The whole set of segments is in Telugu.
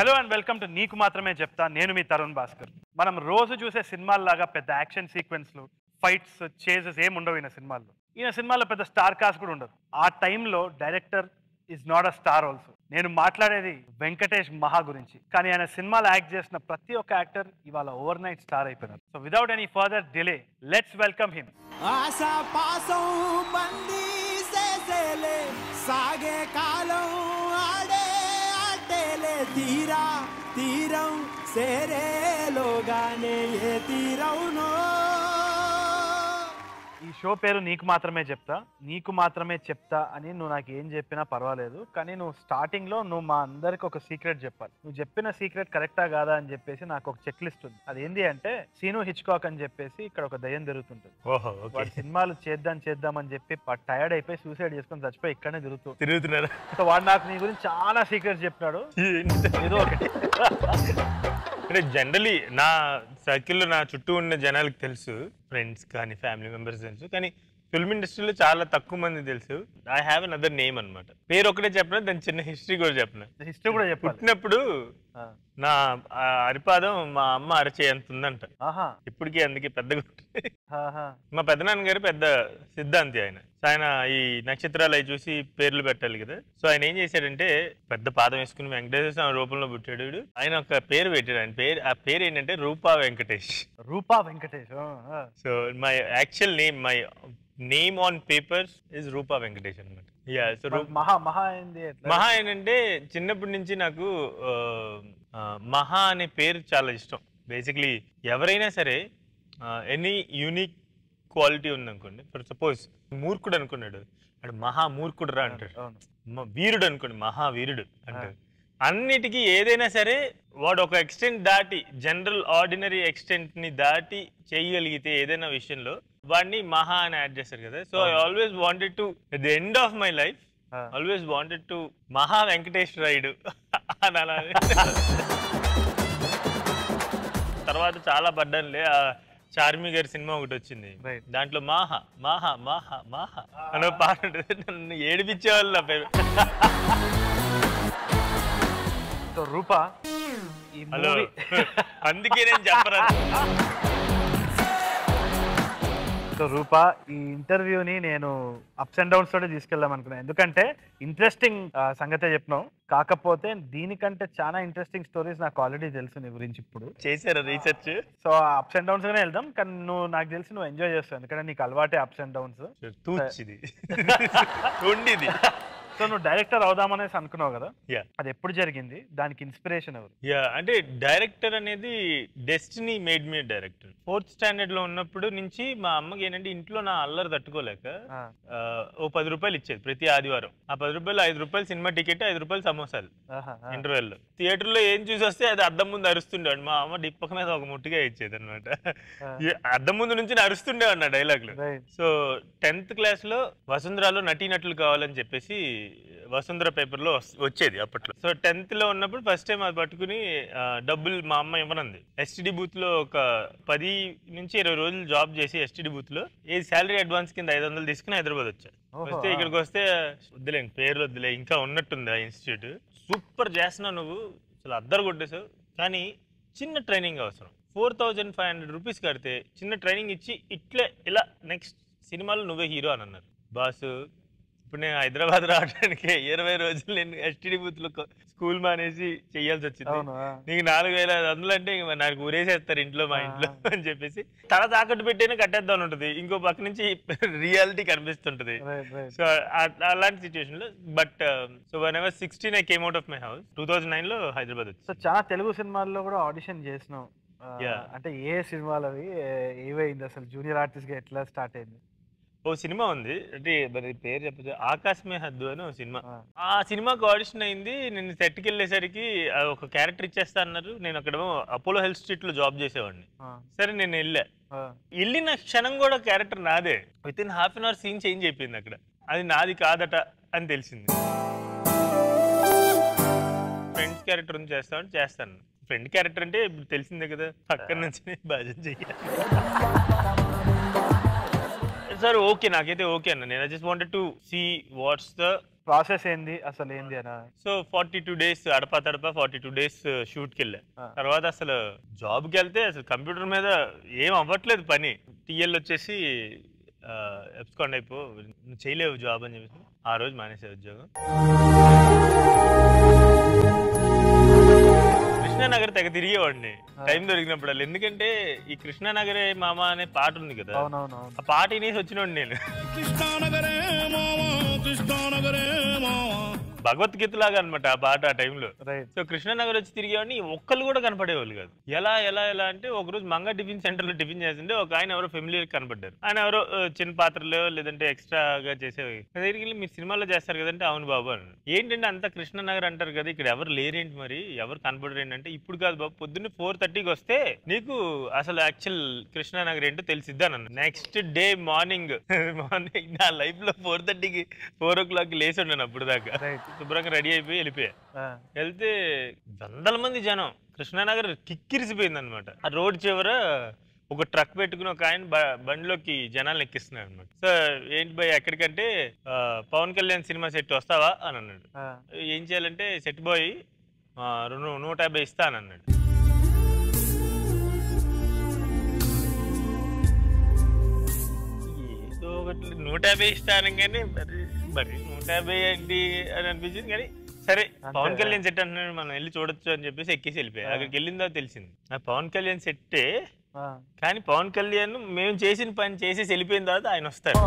హలో అండ్ వెల్కమ్ టు నీకు మాత్రమే చెప్తా నేను మీ తరుణ్ భాస్కర్ మనం రోజు చూసే సినిమాల్లాగా పెద్ద యాక్షన్ సీక్వెన్స్లు ఫైట్స్ చేసెస్ ఏమి ఉండవు ఈయన సినిమాల్లో ఈయన సినిమాలో పెద్ద స్టార్ కాస్ట్ కూడా ఉండదు ఆ టైంలో director is not a star also నేను మాట్లాడేది వెంకటేష్ మహా గురించి కానీ ఆయన సినిమాలో యాక్ట్ చేసిన ప్రతి ఒక్క యాక్టర్ ఇవాళ ఓవర్ నైట్ స్టార్ అయిపోయినారు so without any further delay let's welcome him ఆశా పాసం బందీ చేసేలే సాగే కాలం ఆడే ఆటేలే తీరా తీరం సేరేలోగానే ఏ తీరవునో ఈ షో పేరు నీకు మాత్రమే చెప్తా నీకు మాత్రమే చెప్తా అని నువ్వు నాకు ఏం చెప్పినా పర్వాలేదు కానీ నువ్వు స్టార్టింగ్ లో నువ్వు మా అందరికి ఒక సీక్రెట్ చెప్పాలి నువ్వు చెప్పిన సీక్రెట్ కరెక్టా కాదా అని చెప్పేసి నాకు ఒక చెక్ లిస్ట్ ఉంది అది ఏంటి అంటే సీను హిచ్కాక్ అని చెప్పేసి ఇక్కడ ఒక దయ్యం జరుగుతుంటుంది ఓహో వాడు సినిమాలు చేద్దాం చేద్దాం అని చెప్పి టైర్డ్ అయిపోయి సూసైడ్ చేసుకొని చచ్చిపోయి ఇక్కడనే తిరుగుతూ తిరుగుతున్నారు సో వాడు నాకు నీ గురించి చాలా సీక్రెట్స్ చెప్పినాడు ఏదో ఒకటి అంటే జనరలీ నా సర్కిల్లో నా చుట్టూ ఉన్న జనాలకు తెలుసు ఫ్రెండ్స్ కానీ ఫ్యామిలీ మెంబర్స్ తెలుసు కానీ ఫిల్మ్ ఇండస్ట్రీలో చాలా తక్కువ మంది తెలుసు I have another name అనమాట పేరు ఒకటే చెప్పిన దాని చిన్న హిస్టరీ కూడా చెప్పిన హిస్టరీ కూడా చెప్పాలి పుట్టినప్పుడు ఆ. నా ఆ అరిపాదం మా అమ్మ అరచే ఎంత ఉందంట ఆహా ఇప్పటికీ అందుకే పెద్దగా ఉంటుంది. ఆహా మా పెద్దనాన్న గారు పెద్ద సిద్ధాంతి ఆయన సో ఆయన ఈ నక్షత్రాలు అవి చూసి పేర్లు పెట్టాలి కదా సో ఆయన ఏం చేశాడంటే పెద్ద పాదం వేసుకుని వెంకటేశ్వర స్వామి రూపంలో పుట్టాడు వీడు. ఆయన ఒక పేరు పెట్టాడు ఆయన పేరు ఆ పేరు ఏంటంటే రూపా వెంకటేష్ రూపా వెంకటేష్ ఆ, ఆ. So my actual name my name on papers is Roopa Venkatesh అనమాట యా సో మరి మహా మహా అయింది ఎట్లా మహా ఏంటంటే చిన్నప్పటి నుంచి నాకు ఆ, ఆ, మహా అనే పేరు చాలా ఇష్టం బేసిక్లీ ఎవరైనా సరే ఎనీ యూనిక్ క్వాలిటీ ఉందనుకోండి ఫర్ సపోజ్ మూర్ఖుడు అనుకున్నాడు అడు మహా మూర్ఖుడు రా అంటాడు అవును మ- వీరుడు అనుకోండి మహావీరుడు అంటారు అన్నిటికీ ఏదైనా సరే వాడు ఒక ఎక్స్టెంట్ దాటి జనరల్ ఆర్డినరీ ఎక్స్టెంట్ ని దాటి చేయగలిగితే ఏదైనా విషయంలో వాడిని మహా అని యాడ్ చేస్తారు కదా so I always wanted to at the end of my life ఆ. Always wanted to Maha Venkatesh Rayudu అని అలా తర్వాత చాలా పడ్డానులే ఆ చార్మి గారి సినిమా ఒకటి వచ్చింది Right. దాంట్లో మాహా మాహా మాహా మాహా అనే పాట ఉంటుంది నన్ను ఏడిపించేవాళ్ళు నా పేరు సో రూపా ఈ హలో మూవీ అందుకే నేను చెప్పరా సో రూపా ఈ ఇంటర్వ్యూని నేను అప్స్ అండ్ డౌన్స్ తోటి తీసుకెళ్దాం అనుకున్నాను ఎందుకంటే ఇంట్రెస్టింగ్ సంగతే చెప్పినావు కాకపోతే దీనికంటే చాలా ఇంట్రెస్టింగ్ స్టోరీస్ నాకు ఆల్రెడీ తెలుసు నీ గురించి ఇప్పుడు చేశారా research so ups and downs గానే వెళ్దాం కానీ నువ్వు నాకు తెలిసి నువ్వు ఎంజాయ్ చేస్తావు ఎందుకంటే నీకు అలవాటే అప్స్ అండ్ డౌన్స్ తూచిది ఉండిది సో నువ్వు డైరెక్టర్ అవుదామనేసి అనుకున్నావు కదా యా అది ఎప్పుడు జరిగింది దానికి ఇన్స్పిరేషన్ ఎవరు యా అంటే డైరెక్టర్ అనేది destiny made me director fourth standard లో ఉన్నప్పుడు నుంచి మా అమ్మకి ఏంటంటే ఇంట్లో నా అల్లరి తట్టుకోలేక ఆ, ఆ, ఓ పది రూపాయలు ఇచ్చేది ప్రతి ఆదివారం ఆ పది రూపాయలు ఐదు రూపాయలు సినిమా టికెట్ ఐదు రూపాయలు సమోసాలు ఆహా, ఆ. ఇంటర్వెల్ లో థియేటర్ లో ఏం చూసి వస్తే అది అద్దం ముందు అరుస్తుండేవాడు మా అమ్మ డిప్పక మీద ఒక ముట్టిగా ఇచ్చేది అనమాట అద్దం ముందు నుంచి నేను అరుస్తుండేవాడు నా డైలాగ్లు Right. సో టెన్త్ క్లాస్ లో వసుంధరాలో నటీనటులు కావాలని చెప్పేసి వసుంధర పేపర్ లో వస్- వచ్చేది అప్పట్లో సో టెన్త్ లో ఉన్నప్పుడు ఫస్ట్ టైం అది పట్టుకుని ఆ, డబ్బులు మా అమ్మ ఇవ్వనంది ఎస్టీడీ బూత్ లో ఒక పది నుంచి ఇరవై రోజులు జాబ్ చేసి ఎస్టీడీ బూత్ లో ఏ శాలరీ అడ్వాన్స్ కింద ఐదు వందలు తీసుకుని హైదరాబాద్ వచ్చా ఓహో, వస్తే ఆ. ఇక్కడికి వస్తే వద్దులేండి పేర్లు వద్దులే ఇంకా ఉన్నట్టుంది ఆ ఇన్స్టిట్యూట్ సూపర్ చేస్తున్నావు నువ్వు అసలు అద్దరు కొట్టేసావు కానీ చిన్న ట్రైనింగ్ అవసరం four thousand five hundred rupees కడితే చిన్న ట్రైనింగ్ ఇచ్చి ఇట్లే ఇలా నెక్స్ట్ సినిమాలో నువ్వే హీరో అని అన్నారు బాసు ఇప్పుడు నేను హైదరాబాద్ రావడానికి ఇరవై రోజులు నేను ఎస్టీడీ బూత్ లో స్కూల్ మానేసి చెయ్యాల్సి వచ్చింది అవును ఆ. నీకు నాలుగు వేల ఐదు వందలు అంటే ఇంక మరి నాకు ఊరేసేస్తారు ఇంట్లో మా ఇంట్లో అని చెప్పేసి తల తాకట్టు పెట్టేనే కట్టేద్దాం అని ఉంటుంది ఇంకో పక్క నుంచి రియాలిటీ కనిపిస్తుంటది Right, right. సో అలాంటి సిచ్యువేషన్ లో but so one ever sixteen I came out of my house two thousand nine లో హైదరాబాద్ సో వచ్చి చాలా తెలుగు సినిమాల్లో కూడా ఆడిషన్ చేసినావు ఆ, Yeah. అంటే ఏ సినిమాలు అవి ఏ- ఏవైంది అసలు జూనియర్ ఆర్టిస్ట్ గా ఎట్లా స్టార్ట్ అయింది ఓ సినిమా ఉంది అంటే మరి పేరు చెప్పచ్చు ఆకాశమే హద్దు అని ఒక సినిమా ఆ. ఆ సినిమాకి ఆడిషన్ అయింది నేను సెట్కి వెళ్ళేసరికి ఆ ఒక క్యారెక్టర్ ఇచ్చేస్తా అన్నారు నేను అక్కడ అపోలో హెల్త్ స్ట్రీట్ లో జాబ్ చేసేవాడిని ఆ, సరే నేను వెళ్ళా ఆ, వెళ్ళిన క్షణం కూడా క్యారెక్టర్ నాదే within half an hour scene change అయిపోయింది అక్కడ అది నాది కాదట అని తెలిసింది ఫ్రెండ్స్ క్యారెక్టర్ ఉంది చేస్తామని చేస్తాను ఫ్రెండ్ క్యారెక్టర్ అంటే ఇప్పుడు తెలిసిందే కదా పక్కన నుంచి భజన చెయ్యాలి సార్ ఓకే నాకైతే ఓకే అన్న నేను just wanted to see what's the process ఏంది అసలు ఏంది అనా సో ఫార్టీ టూ డేస్ అడపా తడపా ఫార్టీ టూ డేస్ షూట్కి వెళ్ళా ఆ. తర్వాత అసలు జాబ్కి వెళ్తే అసలు కంప్యూటర్ మీద ఏం అవ్వట్లేదు పని టీఎల్ వచ్చేసి ఎప్స్కాండ్ అయిపో నువ్వు చేయలేవు జాబ్ అని చెప్పేసి ఆ రోజు మానేసే ఉద్యోగం కృష్ణానగర్ తెగ తిరిగేవాడిని టైం దొరికినప్పుడు ఎందుకంటే ఈ కృష్ణానగరే మామ అనే పాట ఉంది కదా అవునవును ఆ పాట వినేసి వచ్చినోడు నేను కృష్ణానగరే మామ కృష్ణానగరే మామ భగవద్గీత లాగా అనమాట ఆ పాట ఆ టైంలో రైట్ సో కృష్ణానగర్ వచ్చి తిరిగేవాడిని ఒక్కళ్ళు కూడా కనపడేవాళ్ళు కాదు ఎలా ఎలా ఎలా అంటే ఒకరోజు మంగ టిఫిన్ సెంటర్లో టిఫిన్ చేస్తుంటే ఒక ఆయన ఎవరో ఫెమిలియర్ కనపడ్డారు ఆయన ఎవరో ఆ, చిన్న పాత్రలో లేదంటే ఎక్స్ట్రాగా చేసేవి నా దగ్గరికి వెళ్ళి మీరు సినిమాలో చేస్తారు కదంటే అవును బాబు అని ఏంటంటే అంత కృష్ణనగర్ అంటారు కదా ఇక్కడ ఎవరు లేరేంటి మరి ఎవరు కనపడరు ఏంటంటే ఇప్పుడు కాదు బాబు పొద్దున్నే ఫోర్ థర్టీకి వస్తే నీకు అసలు యాక్చువల్ కృష్ణానగర్ ఏంటో తెలిసిద్దా నన్ను నెక్స్ట్ డే మార్నింగ్ మార్నింగ్ నా లైఫ్ లో ఫోర్ థర్టీకి ఫోర్ ఓ క్లాక్ లేచి ఉన్నాను అప్పుడు దాకా రైట్ శుభ్రంగా రెడీ అయిపోయి వెళ్ళిపోయా వెళ్తే వందల మంది జనం కృష్ణానగర్ కిక్కిరిసిపోయింది అనమాట ఆ రోడ్ చివర ఒక ట్రక్ పెట్టుకుని ఒక ఆయన బ- బండిలోకి జనాలు ఎక్కిస్తున్నారు అనమాట సో ఏంటి భయ్ ఎక్కడికంటే ఆ, పవన్ కళ్యాణ్ సినిమా సెట్ వస్తావా అని అన్నాడు ఏం చేయాలంటే సెట్ బాయ్ ఆ, రెండు నూట యాభై ఇస్తా అని అన్నాడు ఏదో ఒకటి నూట యాభై ఇస్తాను కానీ మరి మరి నూట యాభై ఏంటి అని అనిపించింది కానీ సరే పవన్ అంతే. కళ్యాణ్ సెట్ అంటున్నాడు మనం వెళ్ళి చూడొచ్చు అని చెప్పేసి ఎక్కేసి వెళ్ళిపోయా అక్కడికి వెళ్ళిన తర్వాత తెలిసింది ఆ పవన్ కళ్యాణ్ సెట్టే కానీ పవన్ కళ్యాణ్ మేము చేసిన పని చేసేసి వెళ్ళిపోయిన తర్వాత ఆయన వస్తారు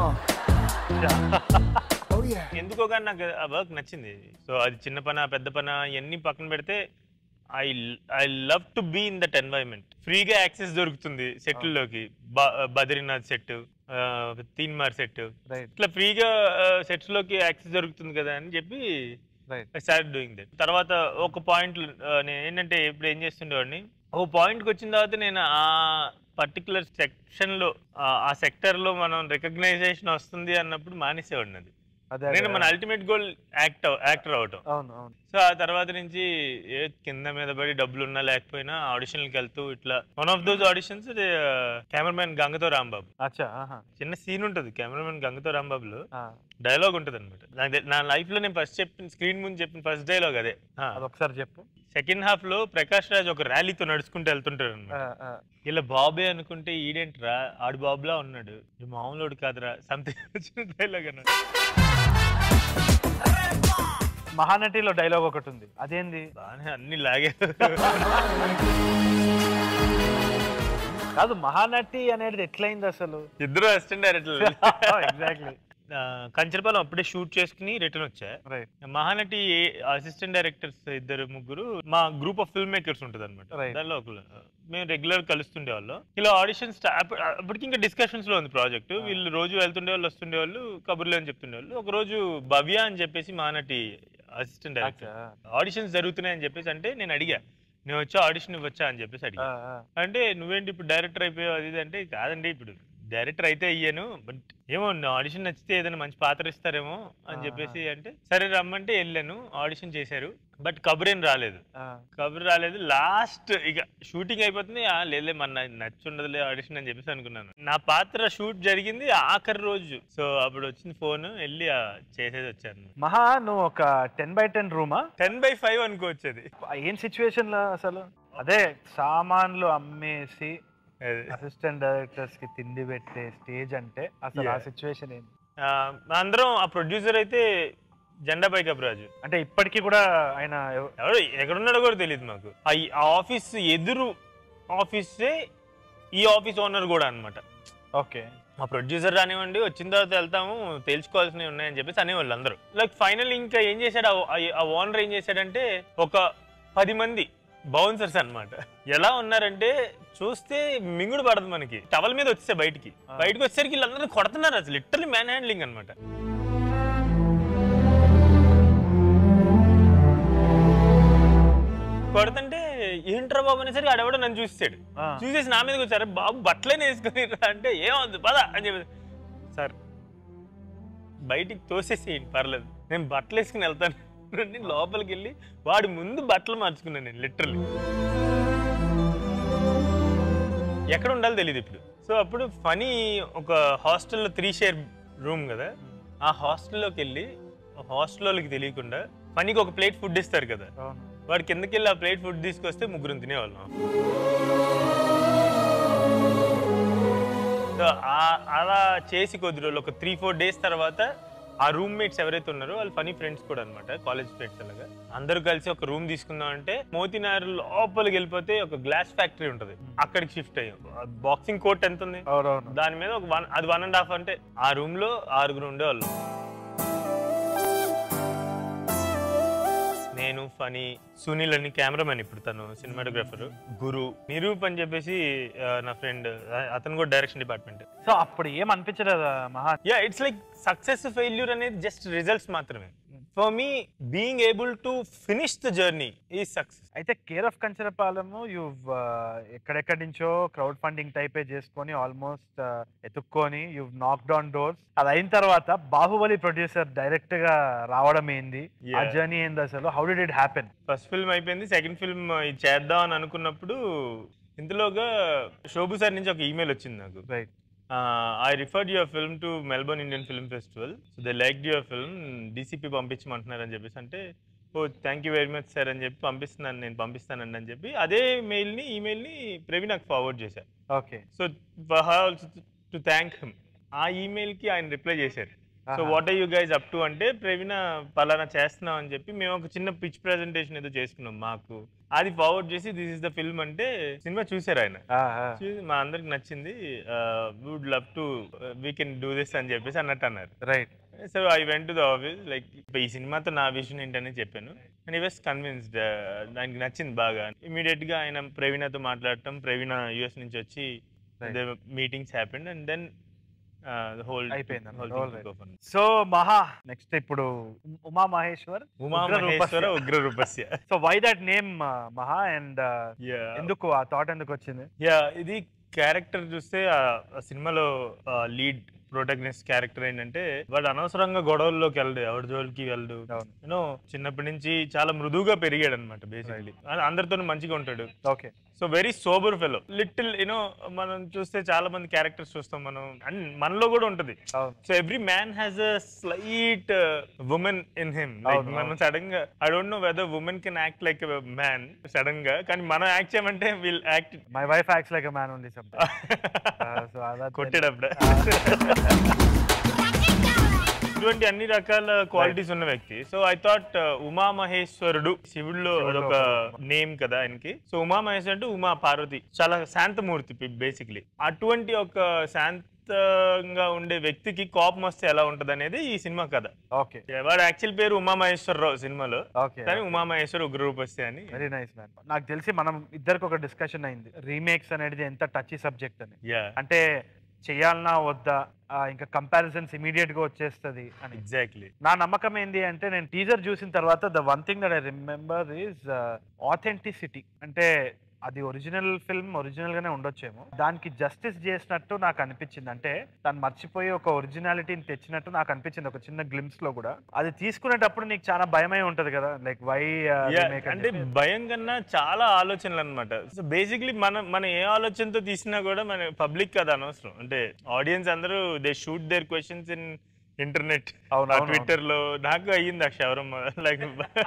ఎందుకో కానీ నాకు ఆ వర్క్ నచ్చింది సో అది చిన్న పన పెద్ద పన ఇవన్నీ పక్కన పెడితే I I love to be in that environment ఫ్రీగా యాక్సెస్ దొరుకుతుంది సెట్లలోకి Badrinath set Teenmaar set right ఇట్లా ఫ్రీగా సెట్స్ లోకి యాక్సెస్ దొరుకుతుంది కదా అని చెప్పి right I start doing that తర్వాత ఒక పాయింట్ నేను ఏంటంటే ఇప్పుడు ఏం చేస్తుండేవాడిని ఒక పాయింట్కి వచ్చిన తర్వాత నేను ఆ పర్టికులర్ సెక్షన్లో ఆ సెక్టర్లో మనం రికగ్నైజేషన్ వస్తుంది అన్నప్పుడు మానేసేవాడిని అది అదే నేను అదే. మన అల్టిమేట్ గోల్ యాక్ట్ యాక్టర్ అవటం అవును అవును సో ఆ తర్వాత నుంచి ఏ కింద మీద పడి డబ్బులు ఉన్నా లేకపోయినా ఆడిషన్కి వెళ్తూ ఇట్లా one of those auditions cameraman గంగతో రాంబాబు అచ్చా ఆహా చిన్న సీన్ ఉంటుంది కెమెరామెన్ గంగతో రాంబాబులో ఆ, డైలాగ్ ఉంటుంది అనమాట నా లైఫ్ లో నేను ఫస్ట్ చెప్పిన స్క్రీన్ ముందు చెప్పిన ఫస్ట్ డైలాగ్ అదే అదొకసారి చెప్పు సెకండ్ హాఫ్ లో ప్రకాష్ రాజ్ ఒక ర్యాలీతో నడుచుకుంటూ వెళ్తుంటాడు ఆ, అనమాట ఆ, ఇలా బాబే అనుకుంటే ఈడేంట్రా ఆడు బాబులా ఉన్నాడు ఈ మామూలుడు కాదురా సంథింగ్ వచ్చిన డైలాగ్ అన్నాడు మహానటిలో డైలాగ్ ఒకటి ఉంది అదేంది బాగానే అన్ని లాగే కాదు మహానటి అనేది ఎట్లయింది అసలు ఇద్దరు అసిస్టెంట్ డైరెక్టర్ ఎగ్జాక్ట్లీ కంచరపాలెం అప్పుడే షూట్ చేసుకుని రిటర్న్ వచ్చా రైట్ మహానటి అసిస్టెంట్ డైరెక్టర్స్ ఇద్దరు ముగ్గురు మా గ్రూప్ ఆఫ్ ఫిల్మ్ మేకర్స్ ఉంటుంది అనమాట Right. దానిలో ఒకరు మేము రెగ్యులర్ కలుస్తుండే వాళ్ళు ఇలా ఆడిషన్స్ అప్పటికి ఇంకా డిస్కషన్స్ లో ఉంది ప్రాజెక్ట్ వీళ్ళు రోజు వెళ్తుండే వాళ్ళు వస్తుండే వాళ్ళు కబుర్లు అని చెప్తుండే వాళ్ళు ఒక రోజు భవ్య అని చెప్పేసి మహానటి అసిస్టెంట్ డైరెక్టర్ ఆడిషన్స్ జరుగుతున్నాయని చెప్పేసి అంటే నేను అడిగా నేను వచ్చా ఆడిషన్ ఇవ్వచ్చా అని చెప్పేసి అడిగా అంటే నువ్వేంటి ఇప్పుడు డైరెక్టర్ అయిపోయావు అది ఇది అంటే కాదండి ఇప్పుడు డైరెక్టర్ అయితే అయ్యాను బట్ ఏమో ఆడిషన్ నచ్చితే ఏదైనా మంచి పాత్ర ఇస్తారేమో అని ఆ. చెప్పేసి అంటే సరే రమ్మంటే వెళ్ళాను ఆడిషన్ చేశారు బట్ కబురేం రాలేదు కబురు రాలేదు లాస్ట్ ఇక షూటింగ్ అయిపోతుంది ఆ, లేదులే మన నచ్చుండదులే ఆడిషన్ అని చెప్పేసి అనుకున్నాను నా పాత్ర షూట్ జరిగింది ఆఖరి రోజు సో అప్పుడు వచ్చింది ఫోన్ వెళ్ళి ఆ, చేసేది వచ్చాను మహా నువ్వు ఒక టెన్ బై టెన్ రూమా టెన్ బై ఫైవ్ అనుకోవచ్చు అది ఏం సిచ్యువేషన్ లో అసలు అదే సామాన్లు అమ్మేసి అది. అసిస్టెంట్ డైరెక్టర్స్ కి తిండి పెట్టే స్టేజ్ అంటే అసలు ఆ Yeah. సిచ్యువేషన్ ఏంది ఆ, అందరం ఆ ప్రొడ్యూసర్ అయితే జెండా పై కబరాజు అంటే ఇప్పటికీ కూడా ఆయన ఎవ- ఎవడు ఎక్కడున్నాడో కూడా తెలియదు మాకు ఆ ఈ- ఆ ఆఫీస్ ఎదురు ఆఫీసే ఈ ఆఫీస్ ఓనర్ కూడా అన్నమాట ఓకే మా ప్రొడ్యూసర్ రానివ్వండి వచ్చిన తర్వాత వెళ్తాము తేల్చుకోవాల్సినవి ఉన్నాయని చెప్పేసి అనేవాళ్ళు అందరూ లైక్ ఫైనల్ ఇంకా ఏం చేశాడు ఆ- ఆ- ఆ ఓనర్ ఏం చేశాడంటే ఒక పది మంది బౌన్సర్స్ అన్నమాట ఎలా ఉన్నారంటే చూస్తే మింగుడు పడదు మనకి టవల్ మీద వచ్చేసే బయటికి ఆ. బయటకు వచ్చేసరికి వీళ్ళందరూ కొడుతున్నారు అసలు లిటరలీ మ్యాన్ హ్యాండ్లింగ్ అనమాట కొడుతుంటే ఏంట్రా బాబు అనేసరికి ఆడెవడో నన్ను చూసాడు ఆ. చూసేసి నా మీదకి వచ్చారు బాబు బట్టలేని వేసుకుని రా అంటే ఏమవుద్దు పద అని చెప్పి సార్ బయటికి తోసేసేయండి పర్లేదు నేను బట్టలు వేసుకుని వెళ్తాను అని లోపలికి వెళ్ళి వాడి ముందు బట్టలు మార్చుకున్నాను నేను లిటరల్లీ ఎక్కడ ఉండాలో తెలియదు ఇప్పుడు సో అప్పుడు ఫనీ ఒక హాస్టల్లో త్రీ షేర్ రూమ్ కదా ఆ హాస్టల్లోకి వెళ్ళి హాస్టల్ వాళ్ళకి తెలియకుండా పనికి ఒక ప్లేట్ ఫుడ్ ఇస్తారు కదా అవును వాడు కిందకి వెళ్ళి ఆ ప్లేట్ ఫుడ్ తీసుకొస్తే ముగ్గురు తినేవాళ్ళం సో ఆ- అలా చేసి కొద్ది రోజులు ఒక త్రీ ఫోర్ డేస్ తర్వాత ఆ రూమ్మేట్స్ ఎవరైతే ఉన్నారో వాళ్ళు ఫనీ ఫ్రెండ్స్ కూడా అనమాట కాలేజ్ ఫ్రెండ్స్ అలాగా అందరూ కలిసి ఒక రూమ్ తీసుకుందాం అంటే మోతినార్ లోపలికి వెళ్ళిపోతే ఒక గ్లాస్ ఫ్యాక్టరీ ఉంటుంది అక్కడికి షిఫ్ట్ అయ్యాం బాక్సింగ్ కోర్ట్ ఎంత ఉంది అవునవును దాని మీద ఒక వన్ అది వన్ అండ్ హాఫ్ అంటే ఆ రూమ్ లో ఆరుగురు ఉండేవాళ్ళు నేను ఫనీ సునీల్ అని కెమెరామెన్ ఇప్పుడు తను సినిమాటోగ్రాఫర్ గురు నిరూప్ అని చెప్పేసి ఆ, నా ఫ్రెండ్ అతను కూడా డైరెక్షన్ డిపార్ట్మెంట్ సో అప్పుడు ఏం అనిపించలేదా Maha yeah it's like success failure అనేది జస్ట్ రిజల్ట్స్ మాత్రమే for me being able to finish the journey ఈ సక్సెస్ అయితే కేర్ ఆఫ్ కంచరపాలెము యు ఎక్కడెక్కడి నుంచో క్రౌడ్ ఫండింగ్ టైపే చేసుకొని ఆల్మోస్ట్ ఎత్తుక్కొని యు నాక్ డౌన్ డోర్స్ అది అయిన తర్వాత బాహుబలి ప్రొడ్యూసర్ డైరెక్ట్ గా రావడం ఏంది ఆ Yeah. జర్నీ ఏంది అసలు how did it happen first film అయిపోయింది సెకండ్ ఫిల్మ్ ఇది చేద్దాం అని అనుకున్నప్పుడు ఇంతలోగా శోభు సార్ నుంచి ఒక ఈమెయిల్ వచ్చింది నాకు right I referred your film to Melbourne Indian film festival so they like your film DCP పంపించమంటున్నారు అని చెప్పేసి అంటే oh thank you very much sir అని చెప్పి పంపిస్తున్నాను నేను పంపిస్తానండి అని చెప్పి అదే మెయిల్ని ఈమెయిల్ని ప్రవీణ్ నాకు ఫార్వర్డ్ చేశారు okay so to thank him ఆ ఈమెయిల్కి ఆయన రిప్లై చేశారు సో ఆహా. What are you guys up to అంటే ప్రవీణ పలానా చేస్తున్నాం అని చెప్పి మేము ఒక చిన్న పిచ్ ప్రెజెంటేషన్ ఏదో చేసుకున్నాం మాకు అది ఫార్వర్డ్ చేసి దిస్ ఇస్ ద ఫిల్మ్ అంటే సినిమా చూసారు ఆయన చూసి మా అందరికి నచ్చింది would love to we can do this అని చెప్పేసి అన్నట్టు అన్నారు right so I went to the office like ఈ సినిమాతో నా విషయం ఏంటని చెప్పాను అండ్ ఈ వాస్ కన్విన్స్డ్ దానికి నచ్చింది బాగా ఇమీడియట్ గా ఆయన ప్రవీణతో మాట్లాడటం ప్రవీణ యుఎస్ నుంచి వచ్చి Right. Meetings happened and then hold అయిపోయింది హోల్ అన్నమాట. All right. So Maha next ఇప్పుడు Uma Maheshwar Uma Ugra Maheshwara Roopasya. Ugra Roopasya so why that name Maha and yeah ఎందుకు ఆ థాట్ ఎందుకు వచ్చింది యా ఇది క్యారెక్టర్ చూస్తే ఆ ఆ సినిమాలో లీడ్ ప్రొటగనిస్ట్ క్యారెక్టర్ ఏంటంటే వాడు అనవసరంగా గొడవల్లోకి వెళ్ళడు ఎవరి జోలికి వెళ్ళడు అవును యూనో చిన్నప్పటి నుంచి చాలా మృదువుగా పెరిగాడు అనమాట బేసికలీ అందరితో మంచిగా ఉంటాడు okay so very sober fellow little you know మనం చూస్తే చాలా మంది క్యారెక్టర్స్ చూస్తాం మనం అండ్ మనలో కూడా ఉంటది అవును so every man has a slight women in him like అవును, మనం అవును. సడన్ గా I don't know whether women can act like man sudden గా కానీ మనం యాక్ట్ చేయమంటే will act my wife acts like man only some so అలా కొట్టేటప్పుడు ఇటువంటి అన్ని రకాల క్వాలిటీస్ ఉన్న వ్యక్తి సో ఐ థాట్ ఉమా మహేశ్వరుడు శివుడిలో శివుడిలో ఒక ఒక నేమ్ కదా ఆయనకి సో ఉమా మహేశ్వరుడు అంటే ఉమా పార్వతి చాలా శాంతమూర్తి బేసిక్లీ అటువంటి ఒక శాంతంగా ఉండే వ్యక్తికి కోపం వస్తే ఎలా ఉంటది అనేది ఈ సినిమా కథ ఓకే వాడు యాక్చువల్ పేరు ఉమా మహేశ్వరరావు సినిమాలో ఓకే కానీ ఉమా మహేశ్వర్ ఉగ్రరూపస్య అని వెరీ నైస్ మ్యాన్ నాకు తెలిసి మనం ఇద్దరికి ఒక డిస్కషన్ అయింది రీమేక్స్ అనేది ఎంత టచ్ సబ్జెక్ట్ అని యా అంటే చెయ్యాలనా వద్దా ఆ, ఇంకా కంపారిజన్స్ ఇమీడియట్ గా వచ్చేస్తది అని ఎగ్జాక్ట్లీ నా నమ్మకం ఏంటి అంటే నేను టీజర్ చూసిన తర్వాత the one thing that I remember is authenticity అంటే అది ఒరిజినల్ ఫిల్మ్ ఒరిజినల్ గానే ఉండొచ్చేమో దానికి జస్టిస్ చేసినట్టు నాకు అనిపించింది అంటే దాన్ని మర్చిపోయి ఒక ఒరిజినాలిటీని తెచ్చినట్టు నాకు అనిపించింది ఒక చిన్న గ్లిమ్స్ లో కూడా అది తీసుకునేటప్పుడు నీకు చాలా భయమై ఉంటది కదా లైక్ వై అంటే భయం కన్నా చాలా ఆలోచనలు అనమాట సో బేసిక్లీ మన మన ఏ ఆలోచనతో తీసినా కూడా మన పబ్లిక్ అది అనవసరం అంటే ఆడియన్స్ అందరూ they shoot their questions in internet అవును, అవును, ట్విట్టర్ లో నాకు అయ్యింది ఆ క్షవరం లైక్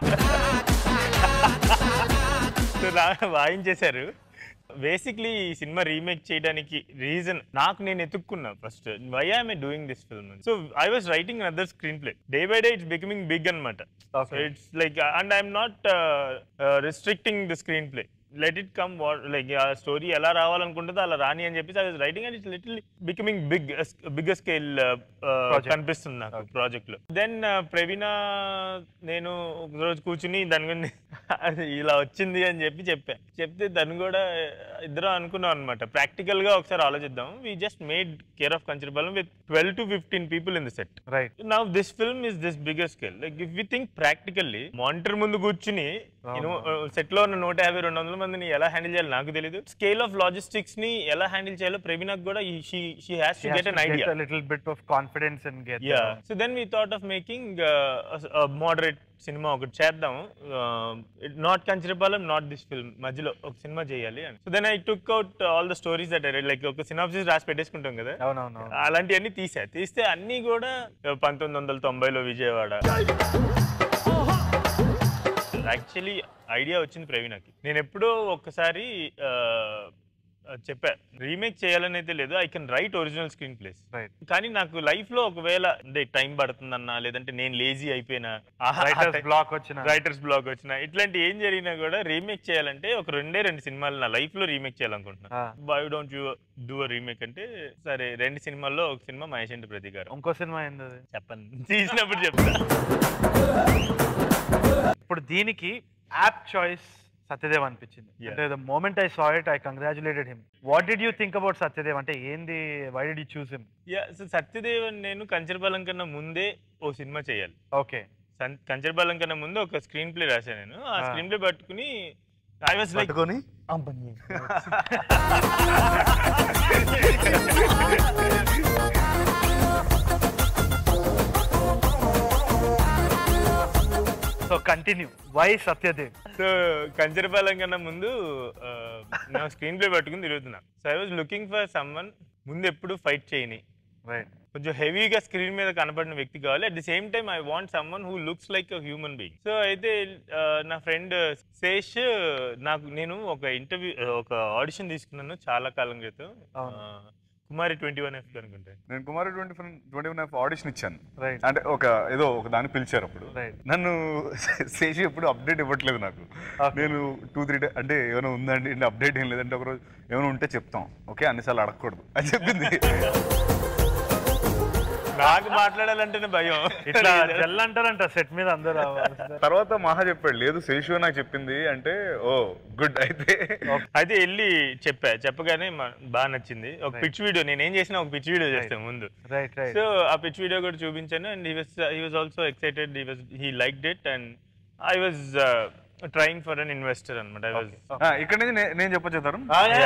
సో నా- వాయించేశారు బేసిక్లీ ఈ సినిమా రీమేక్ చేయడానికి రీజన్ నాకు నేను ఎత్తుక్కున్నా first why I'm doing this film so I was writing other screenplay day by day it's becoming big అనమాట so Okay. It's like and I'm not restricting the screenplay let it come like ఆ స్టోరీ ఎలా రావాలనుకుంటుందో అలా రాని అని చెప్పేసి I was writing and it's little becoming big big scale Project. కనిపిస్తుంది నాకు ప్రాజెక్ట్ లో దెన్ ప్రవీణ నేను ఒక రోజు కూర్చుని దాని గురించి అది ఇలా వచ్చింది అని చెప్పి చెప్పా చెప్తే దాన్ని కూడా ఇద్దరు అనుకున్నాం అనమాట ప్రాక్టికల్ గా ఒకసారి ఆలోచిద్దాం we just made care of Kancharapalem with twelve to fifteen people in the set right now this film is this biggest scale like if we think practically monitor ముందు కూర్చుని అవును. సెట్ లో ఉన్న నూట యాభై రెండు వందల మందిని ఎలా హ్యాండిల్ చేయాలో నాకు తెలియదు స్కేల్ ఆఫ్ లాజిస్టిక్స్ ని ఎలా హ్యాండిల్ చేయాలో ప్రవీణకు కూడా she she has to get an idea little bit of confidence and get yeah so then we thought of making moderate సినిమా ఒకటి చేద్దాం not Kancharapalem not this film మధ్యలో ఒక సినిమా చేయాలి అని so then I took out all the stories that I like ఒక సినాప్సిస్ రాసి పెట్టేసుకుంటాం కదా అవునవును అలాంటివన్నీ తీసా తీస్తే అన్నీ కూడా పంతొమ్మిది వందల తొంభైలో విజయవాడ యాక్చువల్లీ ఐడియా వచ్చింది ప్రవీణకి నేను ఎప్పుడో ఒక్కసారి ఆ, చెప్పా రీమేక్ చేయాలని అయితే లేదు I can write original screenplays right కానీ నాకు లైఫ్ లో ఒకవేళ అంటే టైం పడుతుందన్నా లేదంటే నేను లేజీ అయిపోయినా రైటర్స్ బ్లాక్ వచ్చిన రైటర్స్ బ్లాక్ వచ్చినా ఇట్లాంటి ఏం జరిగినా కూడా రీమేక్ చేయాలంటే ఒక రెండే రెండు సినిమాలు నా లైఫ్ లో రీమేక్ చేయాలనుకుంటున్నా ఆ. Why don't you do remake అంటే సరే రెండు సినిమాల్లో ఒక సినిమా మహేష్ ప్రతీకారం ఇంకో సినిమా ఏంది అది? చెప్పండి తీసినప్పుడు చెప్తా ఇప్పుడు దీనికి యాప్ చాయిస్ సత్యదేవ్ అనిపించింది Yeah. అంటే the moment I saw it I congratulated him what did you think about Satyadev అంటే ఏంది why did you choose him yeah so సత్యదేవన్ నేను కంచరపాలెం కన్నా ముందే ఓ సినిమా చేయాలి ఓకే సన్- కంచరపాలెం కన్నా ముందు ఒక స్క్రీన్ ప్లే రాశాను నేను ఆ Ah. స్క్రీన్ ప్లే పట్టుకుని ఐ వాస్ లైక్ పట్టుకొని so continue why Satyadev so Kancharapalem కన్నా ముందు ఆ, నా స్క్రీన్ ప్లే పట్టుకుని తిరుగుతున్నా so I was looking for someone ముందు ఎప్పుడు ఫైట్ చేయని రైట్ కొంచెం హెవీగా స్క్రీన్ మీద కనపడిన వ్యక్తి కావాలి at the same time I want someone who looks like a human being so అయితే ఆ, నా ఫ్రెండ్ శేష్ నాకు నేను ఒక ఇంటర్వ్యూ ఒక ఆడిషన్ తీసుకున్నాను చాలా కాలం క్రితం అవును. ఆ, కుమారి ట్వంటీ వన్ ఎఫ్ అనుకుంటా నేను Kumari twenty twenty one audition ఇచ్చాను రైట్ అంటే ఒక ఏదో ఒక దాన్ని పిలిచారు అప్పుడు రైట్ నన్ను శేషి ఎప్పుడు అప్డేట్ ఇవ్వట్లేదు నాకు Okay. నేను టూ త్రీ డే అంటే ఏమైనా ఉందండి అప్డేట్ ఏం లేదంటే ఒకరోజు ఏమైనా ఉంటే చెప్తాం ఓకే అన్నిసార్లు అడగకూడదు అని చెప్పింది నాకు మాట్లాడాలంటేనే భయం ఇట్లా జల్ అంటారంట సెట్ మీద అందరూ తర్వాత మహా చెప్పాడు లేదు శేషు నాకు చెప్పింది అంటే ఓ గుడ్ అయితే అయితే వెళ్ళి చెప్పా చెప్పగానే మా- బాగా నచ్చింది ఒక పిచ్ వీడియో నేను ఏం చేసినా ఒక పిచ్ వీడియో చేస్తాను ముందు రైట్ రైట్ సో ఆ పిచ్ వీడియో కూడా చూపించాను and he was he was also excited he was he like it and I was trying for an investor అనమాట ఐ వాజ్ ఆ, ఇక్కడ నుంచి నే- నేను చెప్పొచ్చేతారు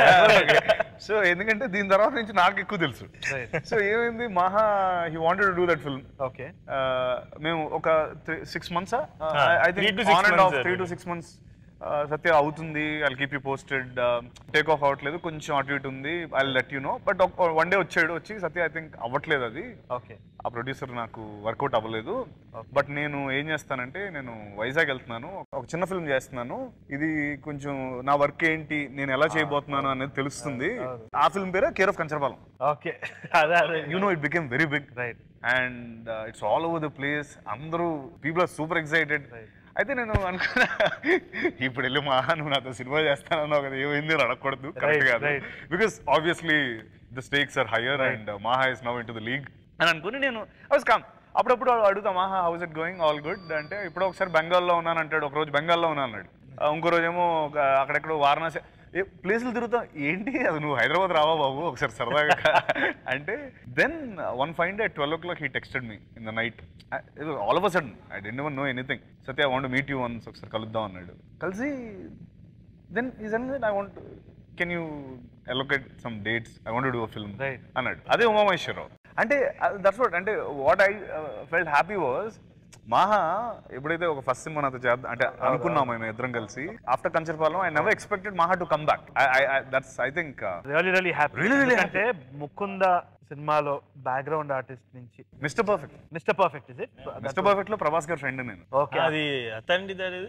సో ఎందుకంటే దీని తర్వాత నుంచి నాకు ఎక్కువ తెలుసు రైట్ సో ఏమైంది Maha he wanted do that film okay మేము ఒక six months I Three think to six on and off months, three to sir. Six months Satya అవుతుంది I keep you posted take off అవ్వట్లేదు కొంచెం అటు ఇటు ఉంది I let you know but one day వచ్చాడు వచ్చి సత్య ఐ థింక్ అవ్వట్లేదు అది ఓకే ఆ ప్రొడ్యూసర్ నాకు వర్కౌట్ అవ్వలేదు బట్ నేను ఏం చేస్తానంటే నేను వైజాగ్ వెళ్తున్నాను ఒక చిన్న ఫిల్మ్ చేస్తున్నాను ఇది కొంచెం నా వర్క్ ఏంటి నేను ఎలా చేయబోతున్నాను అనేది తెలుస్తుంది ఆ ఫిల్మ్ పేరే కేర్ ఆఫ్ కంచరపాలెం ఓకే అదే అదే you know it became very big right and it's all over the place అందరూ people are super excited Right. అయితే నేను అనుకున్నా ఇప్పుడు వెళ్ళి మా నువ్వు నాతో సినిమా చేస్తానన్నావు కదా ఏమైంది అని అడగకూడదు కరెక్ట్ Right, కాదు right. Because obviously the stakes are higher and Maha is now into the league అని అనుకుని నేను వాస్ కామ్ అప్పుడప్పుడు అడుగుతా Maha how's it going all good అంటే ఇప్పుడు ఒకసారి బెంగాల్లో ఉన్నాను అంటాడు ఒక రోజు బెంగాల్లో ఉన్నాను అన్నాడు ఆ, ఇంకో రోజేమో ఒక అక్కడెక్కడో వారణాసి ఏ ప్లేసులు తిరుగుతాం ఏంటి అది నువ్వు హైదరాబాద్ రావా బాబు ఒకసారి సరదాగా అంటే then one fine day twelve o'clock he texted me in the night all of a sudden I didn't know anything Satya I want meet you once ఒకసారి కలుద్దాం అన్నాడు కలిసి then is an I want can you allocate some dates I want do a film Right. అన్నాడు అదే ఉమామహేశ్వరరావు అంటే దట్స్ వాట్ అంటే what I felt happy was Maha ఎప్పుడైతే ఒక ఫస్ట్ సినిమా నాతో చేద్దాం అంటే అనుకున్నాం మేము ఇద్దరం కలిసి after Kancharapalem I never expected Maha to come back that's I think really really happy Really, really అంటే ముకుంద సినిమాలో బ్యాక్గ్రౌండ్ ఆర్టిస్ట్ నుంచి Mister Perfect Mister Perfect is it Mister Perfect లో ప్రభాస్ గారి ఫ్రెండ్ నేను ఓకే అది అతండి దాని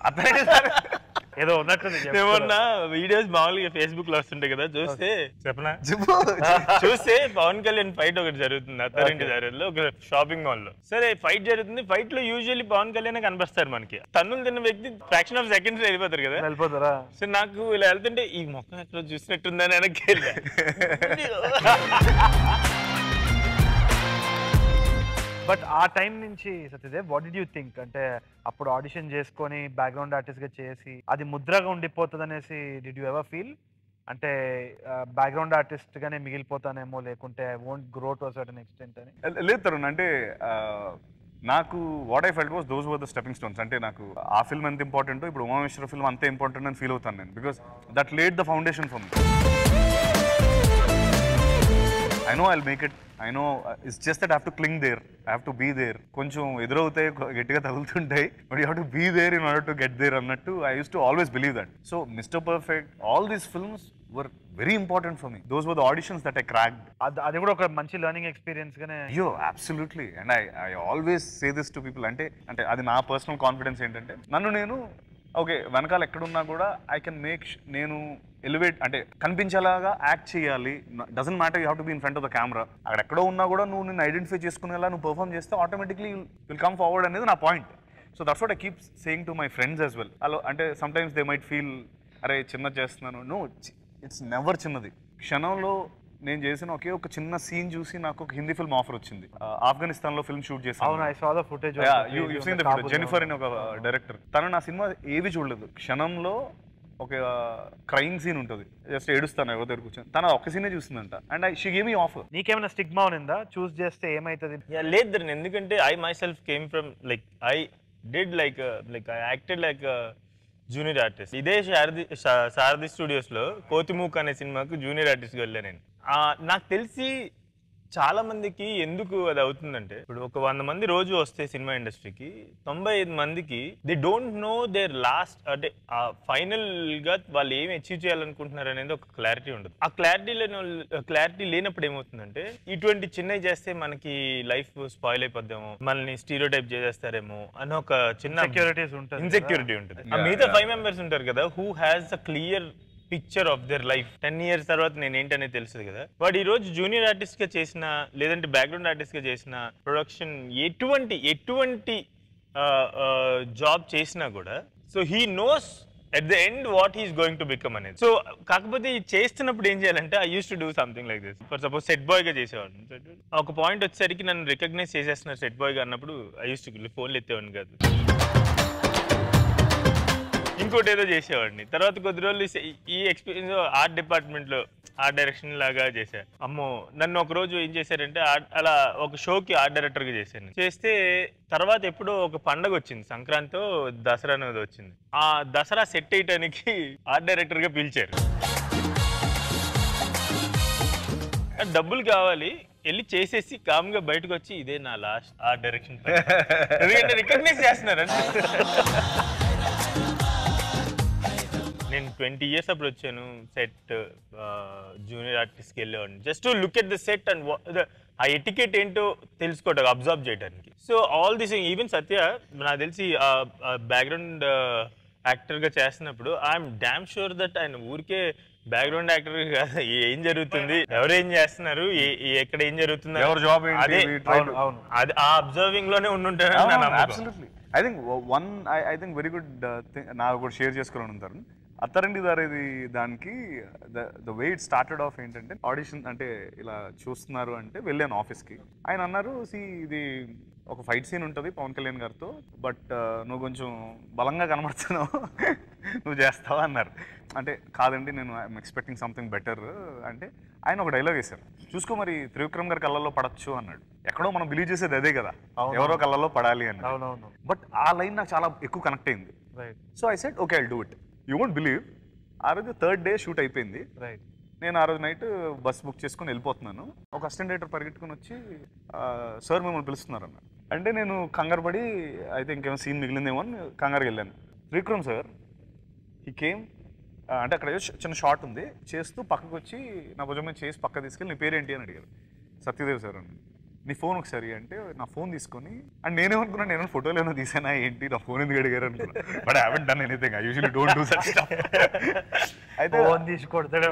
ఏదో ఉన్నట్టుంది చెప్తున్నా. ఏమన్నా వీడియోస్ మామూలుగా ఫేస్బుక్ లో వస్తుంటాయి కదా చూస్తే చెప్పనా చెప్పు చూస్తే పవన్ కళ్యాణ్ ఫైట్ ఒకటి జరుగుతుంది అత్తారింటి దారిలో ఒక షాపింగ్ మాల్ లో సరే ఫైట్ జరుగుతుంది ఫైట్ లో యూజువల్లీ పవన్ కళ్యాణ్ కనిపిస్తారు మనకి తన్నులు తిన్న వ్యక్తి ఫ్రాక్షన్ ఆఫ్ సెకండ్స్ వెళ్ళిపోతారు కదా వెళ్ళిపోతారా సో నాకు ఇలా వెళ్తుంటే ఈ మొక్క ఎక్కడ చూసినట్టుందని వెనక్కి వెళ్ళా. బట్ ఆ టైం నుంచి Satyadev what did you think అంటే అప్పుడు ఆడిషన్ చేసుకొని బ్యాక్గ్రౌండ్ ఆర్టిస్ట్ గా చేసి అది ముద్రగా ఉండిపోతుంది అనేసి డిడ్ యూ ఎవర్ ఫీల్ అంటే బ్యాక్గ్రౌండ్ ఆర్టిస్ట్ గానే మిగిలిపోతానేమో లేకుంటే I won't grow to certain extent అని లేదు తరుణ్ అంటే నాకు what I felt was those were the stepping stones అంటే నాకు ఆ ఫిల్మ్ ఎంత ఇంపార్టెంట్ ఇప్పుడు ఉమామేశ్వర ఫిల్మ్ అంతే ఇంపార్టెంట్ అని ఫీల్ అవుతాను నేను because that laid the foundation for me I know I make it I know it's just that have to cling there I have to be there కొంచెం ఎదురవుతాయి కొ- గట్టిగా తగులుతుంటాయి but you have to be there in order to get there అన్నట్టు I use to always believe that so Mister Perfect all these films were very important for me those were the auditions that I cracked అది అది కూడా ఒక మంచి లెర్నింగ్ ఎక్స్పీరియన్స్ గానే అయ్యో absolutely and I I always say this to people అంటే అంటే అది నా పర్సనల్ కాన్ఫిడెన్స్ ఏంటంటే నన్ను నేను ఓకే వెనకాల ఎక్కడున్నా కూడా ఐ కెన్ మేక్ నేను ఎలివేట్ అంటే కనిపించేలాగా యాక్ట్ చేయాలి doesn't matter you have to be in front of the camera అక్కడ ఎక్కడో ఉన్నా కూడా నువ్వు నిన్ను ఐడెంటిఫై చేసుకునేలా నువ్వు పర్ఫామ్ చేస్తే ఆటోమేటిక్లీ విల్ కమ్ ఫార్వర్డ్ అనేది నా point so that's what I keep saying to my friends as well అలా అంటే sometimes they might feel అరే చిన్నది చేస్తున్నాను నో ఇట్స్ నెవర్ చిన్నది క్షణంలో నేను చేసిన ఒకే ఒక చిన్న సీన్ చూసి నాకు ఒక హిందీ ఫిల్మ్ ఆఫర్ వచ్చింది ఆఫ్ఘనిస్తాన్ లో ఫిల్మ్ షూట్ చేశాను అవును I saw the footage Jennifer అని ఒక డైరెక్టర్ తను నా సినిమా ఏవి చూడలేదు క్షణంలో ఒక క్రైమ్ సీన్ ఉంటుంది జస్ట్ ఏడుస్తాను ఎవరి దగ్గర కూర్చొని తన ఒక్క సీనే చూస్తుందంట అండ్ ఐ షీ గేమ్ ఈ ఆఫర్ నీకేమైనా స్టిగ్మా ఉన్నిందా చూస్ చేస్తే ఏమైతుంది Yeah, లేదు ధరణి ఎందుకంటే I myself came from like I did like like I acted like junior artist ఇదే శారది శా- సారథి స్టూడియోస్ లో కోతిమూక్ అనే సినిమాకు జూనియర్ ఆర్టిస్ట్ గా వెళ్ళాను నేను ఆ, నాకు తెలిసి చాలా మందికి ఎందుకు అది అవుతుందంటే ఇప్పుడు ఒక వంద మంది రోజు వస్తే సినిమా ఇండస్ట్రీకి తొంభై ఐదు మందికి they don't know their last అంటే ఆ ఫైనల్ గా వాళ్ళు ఏమి అచీవ్ చేయాలనుకుంటున్నారు అనేది ఒక క్లారిటీ ఉండదు ఆ క్లారిటీ లేని క్లారిటీ లేనప్పుడు ఏమవుతుందంటే ఇటువంటి చిన్నవి చేస్తే మనకి లైఫ్ స్పాయిల్ అయిపోద్దామో మనల్ని స్టీరియో టైప్ చేసేస్తారేమో అని ఒక చిన్న సెక్యూరిటీస్ ఉంటుంది ఇన్సెక్యూరిటీ ఉంటుంది ఆ Yeah, మిగతా yeah. ఫైవ్ మెంబర్స్ ఉంటారు కదా who has a clear picture of their life ten years తర్వాత నేను ఏంటనేది తెలుస్తుంది కదా వాడు ఈ రోజు జూనియర్ ఆర్టిస్ట్ గా చేసిన లేదంటే బ్యాక్గ్రౌండ్ ఆర్టిస్ట్ గా చేసిన ప్రొడక్షన్ ఎటువంటి ఎటువంటి జాబ్ చేసినా కూడా so he knows at the end what he's going to become అనేది సో కాకపోతే ఇది చేస్తున్నప్పుడు ఏం చేయాలంటే I use to do something like this for suppose set boy గా చేసేవాడిని ఒక పాయింట్ వచ్చేసరికి నన్ను రికగ్నైజ్ చేసేస్తున్నారు సెట్ బాయ్ గా అన్నప్పుడు ఐ యూస్ టు ఫోన్లు ఎత్తేవాడిని కాదు ఇంకోటి ఏదో చేసేవాడిని తర్వాత కొద్ది రోజులు ఈ- ఈ ఎక్స్పీరియన్స్ ఆర్ట్ డిపార్ట్మెంట్ లో ఆర్ట్ డైరెక్షన్ లాగా చేశా అమ్మో నన్ను ఒక రోజు ఏం చేశారంటే art- అలా ఒక షోకి ఆర్ట్ డైరెక్టర్ గా చేశాను చేస్తే తర్వాత ఎప్పుడో ఒక పండగ వచ్చింది సంక్రాంతితో దసరా అనేది వచ్చింది ఆ దసరా సెట్ చేయడానికి ఆర్ట్ డైరెక్టర్ గా పిలిచారు డబ్బులు కావాలి వెళ్ళి చేసేసి కామ్ గా బయటకు వచ్చి ఇదే నా లాస్ట్ ఆర్ట్ డైరెక్షన్ ఎందుకంటే రికగ్నైజ్ చేస్తున్నారు అంటే నేను ట్వంటీ ఇయర్స్ అప్పుడు వచ్చాను సెట్ జూనియర్ ఆర్టిస్ట్కి వెళ్ళేవాడిని just look at the set and ఆ ఎటికెట్ ఏంటో తెలుసుకోవటం అబ్జర్వ్ చేయడానికి so all this even Satya నాకు తెలిసి బ్యాక్గ్రౌండ్ యాక్టర్గా చేస్తున్నప్పుడు ఐఎమ్ డామ్ షూర్ దట్ ఆయన ఊరికే బ్యాక్గ్రౌండ్ యాక్టర్ కాదు ఏం జరుగుతుంది ఎవరు ఏం చేస్తున్నారు ఏ- ఏ- ఎక్కడ ఏం జరుగుతుంది ఎవరి job ఏంటి, అదే we try అవును to- అవును అది ఆ అబ్జర్వింగ్ లోనే ఉండుంటారు నా నమ్మకం absolutely I think one I think very good నాకు కూడా షేర్ చేసుకోవాలని ఉంటారు అత్తరండి దారేది దానికి the way it started off ఏంటంటే ఆడిషన్ అంటే ఇలా చూస్తున్నారు అంటే వెళ్ళాను ఆఫీస్కి ఆయన అన్నారు సి ఇది ఒక ఫైట్ సీన్ ఉంటుంది పవన్ కళ్యాణ్ గారితో బట్ నువ్వు కొంచెం బలంగా కనబడుతున్నావు నువ్వు చేస్తావా అన్నారు అంటే కాదండి నేను ఐఎమ్ ఎక్స్పెక్టింగ్ సంథింగ్ బెటర్ అంటే ఆయన ఒక డైలాగ్ వేశారు చూసుకో మరి త్రివిక్రమ్ గారి కళ్ళల్లో పడచ్చు అన్నాడు ఎక్కడో మనం బిలీవ్ చేసేది అదే కదా అవును. ఎవరో కళ్ళల్లో పడాలి అని అవునవును బట్ ఆ లైన్ నాకు చాలా ఎక్కువ కనెక్ట్ అయింది right so I set okay I do it you won't believe ఆ రోజు థర్డ్ డే షూట్ అయిపోయింది రైట్ నేను ఆ రోజు నైట్ బస్ బుక్ చేసుకుని వెళ్ళిపోతున్నాను ఒక అసిస్టెంట్ డైరెక్టర్ పరిగెట్టుకుని వచ్చి సార్ మిమ్మల్ని పిలుస్తున్నారు అన్న అంటే నేను కంగారు పడి అయితే ఇంకేమో సీన్ మిగిలిందేమో అని కంగారు వెళ్ళాను విక్రమ్ సార్ ఈ కేమ్ అంటే అక్కడ ఏదో చిన్న షార్ట్ ఉంది చేస్తూ పక్కకు వచ్చి నా భుజం మీద చేసి పక్క తీసుకెళ్ళి నీ పేరేంటి అని అడిగారు సత్యదేవ్ సార్ అని నీ ఫోన్ ఒకసారి అంటే నా ఫోన్ తీసుకొని అండ్ నేనేమనుకున్నాను నేను ఫోటోలు ఏమైనా తీసానా ఏంటి నా ఫోన్ ఎందుకు అడిగారు అనుకున్నా but I haven't done anything I usually don't do such stuff అయితే ఫోన్ తీసి కొడతాడు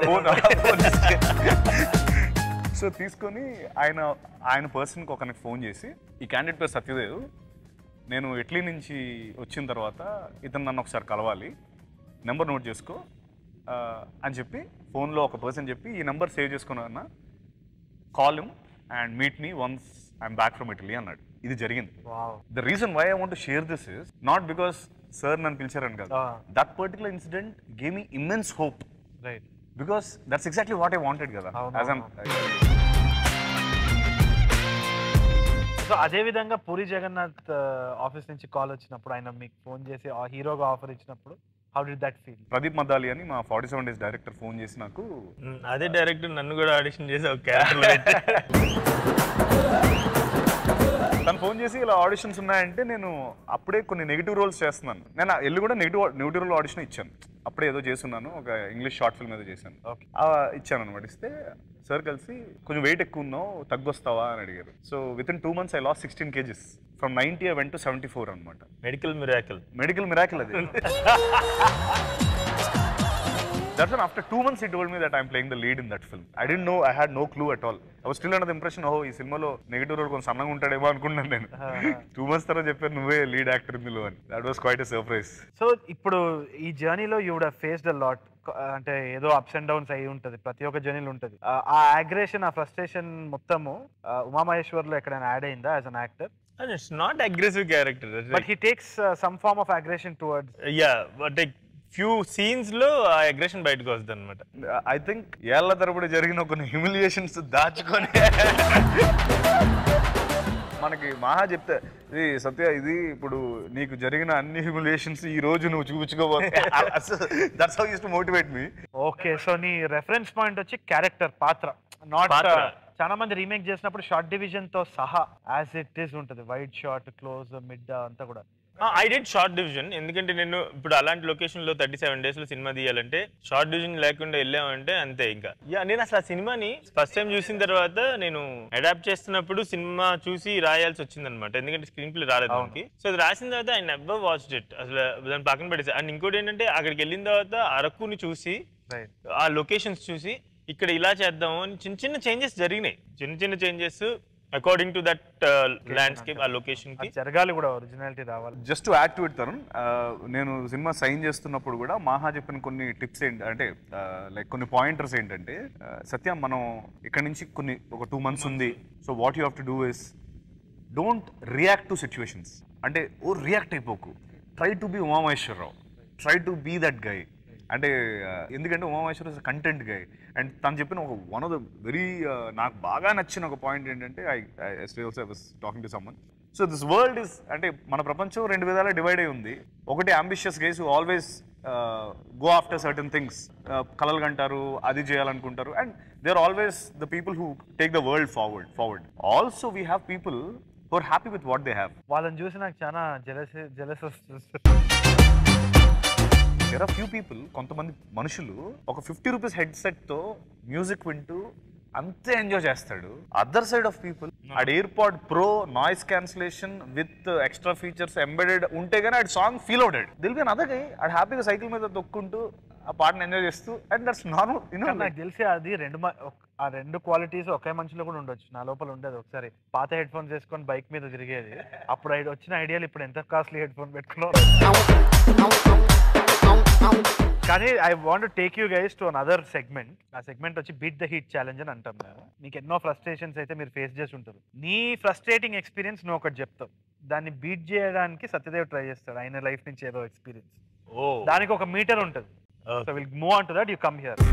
సో తీసుకొని ఆయన ఆయన పర్సన్కి ఒకరికి ఫోన్ చేసి ఈ క్యాండిడేట్ పేరు సత్యదేవ్ నేను ఇటలీ నుంచి వచ్చిన తర్వాత ఇతను నన్ను ఒకసారి కలవాలి నెంబర్ నోట్ చేసుకో ఆ, అని చెప్పి ఫోన్లో ఒక పర్సన్ చెప్పి ఈ నెంబర్ సేవ్ చేసుకున్నా call and meet me once I'm back from Italy అన్నాడు ఇది జరిగింది wow the reason why I want share this is not because sir నన్ను పిలిచారని కాదు Ah. That particular incident gave me immense hope right because that's exactly what I wanted కదా అవును, యాజ్ అవును. సో అదే విధంగా పూరి జగన్నాథ్ ఆఫీస్ నుంచి కాల్ వచ్చినప్పుడు ఆయన మీకు ఫోన్ చేసి ఆ హీరోగా ఆఫర్ ఇచ్చినప్పుడు how did that feel Pradeep Maddali అని మా forty seven days director phone చేసి నాకు ఉమ్, అదే డైరెక్టర్ నన్ను కూడా ఆడిషన్ చేసి ఒక క్యారెక్టర్ తను ఫోన్ చేసి ఇలా ఆడిషన్స్ ఉన్నాయంటే నేను అప్పుడే కొన్ని నెగిటివ్ రోల్స్ చేస్తున్నాను నేను వెళ్ళి కూడా నెగిటివ్ నెగిటివ్ రోల్ ఆడిషన్ ఇచ్చాను అప్పుడే ఏదో చేస్తున్నాను ఒక ఇంగ్లీష్ షార్ట్ ఫిల్మ్ ఏదో చేశాను Okay. ఆ, ఇచ్చాను అనమాట ఇస్తే సార్ కలిసి కొంచెం వెయిట్ ఎక్కువ ఉన్నావు తగ్గొస్తావా అని అడిగారు so within two months I lost sixteen kgs from ninety I went to seventy four అనమాట మెడికల్ మిరాకల్ మెడికల్ మిరాకిల్ అది That's when after two months he told me that I'm playing the lead in that film. I didn't know, I had no clue at all. I was still under the impression, oh, ఈ సినిమాలో నెగిటివ్ రోల్ కొంచెం సన్నగా ఉంటాడేమో అనుకున్నాను నేను టూ మంత్స్ తర్వాత చెప్పాను నువ్వే లీడ్ యాక్టర్ ఇందులో అని that was quite a surprise so ఇప్పుడు ఈ జర్నీలో you would faced a lot అంటే ఏదో అప్స్ అండ్ డౌన్స్ అయి ఉంటుంది ప్రతి ఒక్క జర్నీలో ఉంటుంది ఆ అగ్రెషన్ ఆ ఫ్రస్ట్రేషన్ మొత్తము ఆ, ఉమామహేశ్వర్లో ఎక్కడైనా యాడ్ అయిందా as an actor it's not aggressive character but he takes some form of aggression towards yeah but few scenes లో ఆ అగ్రెషన్ బయటకు వస్తుంది అనమాట ఐ థింక్ ఏళ్ల తరబడి జరిగిన కొన్ని హ్యూమిలియేషన్స్ దాచుకొని మనకి మహా చెప్తే ఇది సత్య ఇది ఇప్పుడు నీకు జరిగిన అన్ని హ్యూమిలియేషన్స్ ఈ రోజు నువ్వు చూపించుకోబోతే that's how used to motivate me okay so నీ రెఫరెన్స్ పాయింట్ వచ్చి క్యారెక్టర్ పాత్ర నాట్ పాత్ర. చాలా మంది రీమేక్ చేసినప్పుడు షార్ట్ డివిజన్ తో సహా యాజ్ ఇట్ ఈస్ ఉంటుంది వైడ్ షార్ట్ క్లోజ్ మిడ్ అంతా కూడా ఐ డెడ్ షార్ట్ డివిజన్ ఎందుకంటే నేను ఇప్పుడు అలాంటి లొకేషన్ లో థర్టీ సెవెన్ డేస్ లో సినిమా తీయాలంటే షార్ట్ డివిజన్ లేకుండా వెళ్ళామంటే అంతే ఇంకా యా నేను అసలు ఆ సినిమాని ఫస్ట్ టైం చూసిన తర్వాత నేను అడాప్ట్ చేస్తున్నప్పుడు సినిమా చూసి రాయాల్సి వచ్చింది అనమాట ఎందుకంటే స్క్రీన్ ప్లే రాలేదు మనకి సో అది రాసిన తర్వాత ఐ నెవర్ వాచ్డ్ ఇట్ అసలు దాని పక్కన పెట్టేసి అండ్ ఇంకోటి ఏంటంటే అక్కడికి వెళ్ళిన తర్వాత అరకుని చూసి రైట్ ఆ లొకేషన్స్ చూసి ఇక్కడ ఇలా చేద్దాము అని చిన్న చిన్న చేంజెస్ జరిగినాయి చిన్న చిన్న changes according to that landscape ఆ లొకేషన్ కి అది జరగాలి కూడా ఒరిజినాలిటీ రావాలి just to add to it Tarun ఆ, నేను సినిమా సైన్ చేస్తున్నప్పుడు కూడా మాహా చెప్పిన కొన్ని టిప్స్ ఏంటి అంటే లైక్ కొన్ని పాయింటర్స్ ఏంటంటే ఆ, సత్య మనం ఇక్కడ నుంచి కొన్ని ఒక టూ మంత్స్ ఉంది so what you have to do is don't react to situations అంటే ఓ రియాక్ట్ అయిపోకు try to be Umamaheswararao try to be that guy అంటే ఆ, ఎందుకంటే Umamaheswara is content guy and తను చెప్పిన ఒక వన్ ఆఫ్ ద వెరీ నాకు బాగా నచ్చిన ఒక పాయింట్ ఏంటంటే I I was talking to someone so this world is అంటే మన ప్రపంచం రెండు విధాలా డివైడ్ అయి ఉంది ఒకటి ambitious guys always go after certain things కలలు కంటారు అది చేయాలనుకుంటారు and they are always the people who take the world forward forward also we have people who are happy with what they have వాళ్ళని చూసి నాకు చాలా జలస్ జలస్ వస్తుంది దెర్ ఆర్ ఫ్యూ పీపుల్ కొంతమంది మనుషులు ఒక ఫిఫ్టీ రూపీస్ హెడ్ సెట్ తో మ్యూజిక్ వింటూ అంతే ఎంజాయ్ చేస్తాడు other side of people add AirPod pro noise cancellation with extra features embedded ఉంటే గానీ ఆడి సాంగ్ ఫీల్ అవుతాడు దిల్ బి అదర్ గై ఆడు హ్యాపీగా సైకిల్ మీద తొక్కుంటూ ఆ పాటను ఎంజాయ్ చేస్తూ అండ్ దట్స్ నార్మల్ కానీ నాకు తెలిసి అది రెండు మ- ఒక- ఆ రెండు క్వాలిటీస్ ఒకే మనిషిలో కూడా ఉండొచ్చు నా లోపల ఉండేది ఒకసారి పాత హెడ్ ఫోన్స్ వేసుకొని బైక్ మీద తిరిగేది అప్పుడు ఐ- వచ్చిన ఐడియాలు ఇప్పుడు ఎంత కాస్ట్లీ హెడ్ ఫోన్ పెట్టుకున్నావు కానీ I want take you guys to another segment ఆ సెగ్మెంట్ వచ్చి బీట్ ద హీట్ ఛాలెంజ్ అని అంటాం మేము మీకు ఎన్నో ఫ్రస్ట్రేషన్స్ అయితే మీరు ఫేస్ చేసి ఉంటారు నీ ఫ్రస్ట్రేటింగ్ ఎక్స్పీరియన్స్ నువ్వు ఒకటి చెప్తావు దాన్ని బీట్ చేయడానికి సత్యదేవ్ ట్రై చేస్తాడు ఆయన లైఫ్ నుంచి ఏదో ఎక్స్పీరియన్స్ ఓ దానికి ఒక మీటర్ ఉంటుంది so will move on to that you come here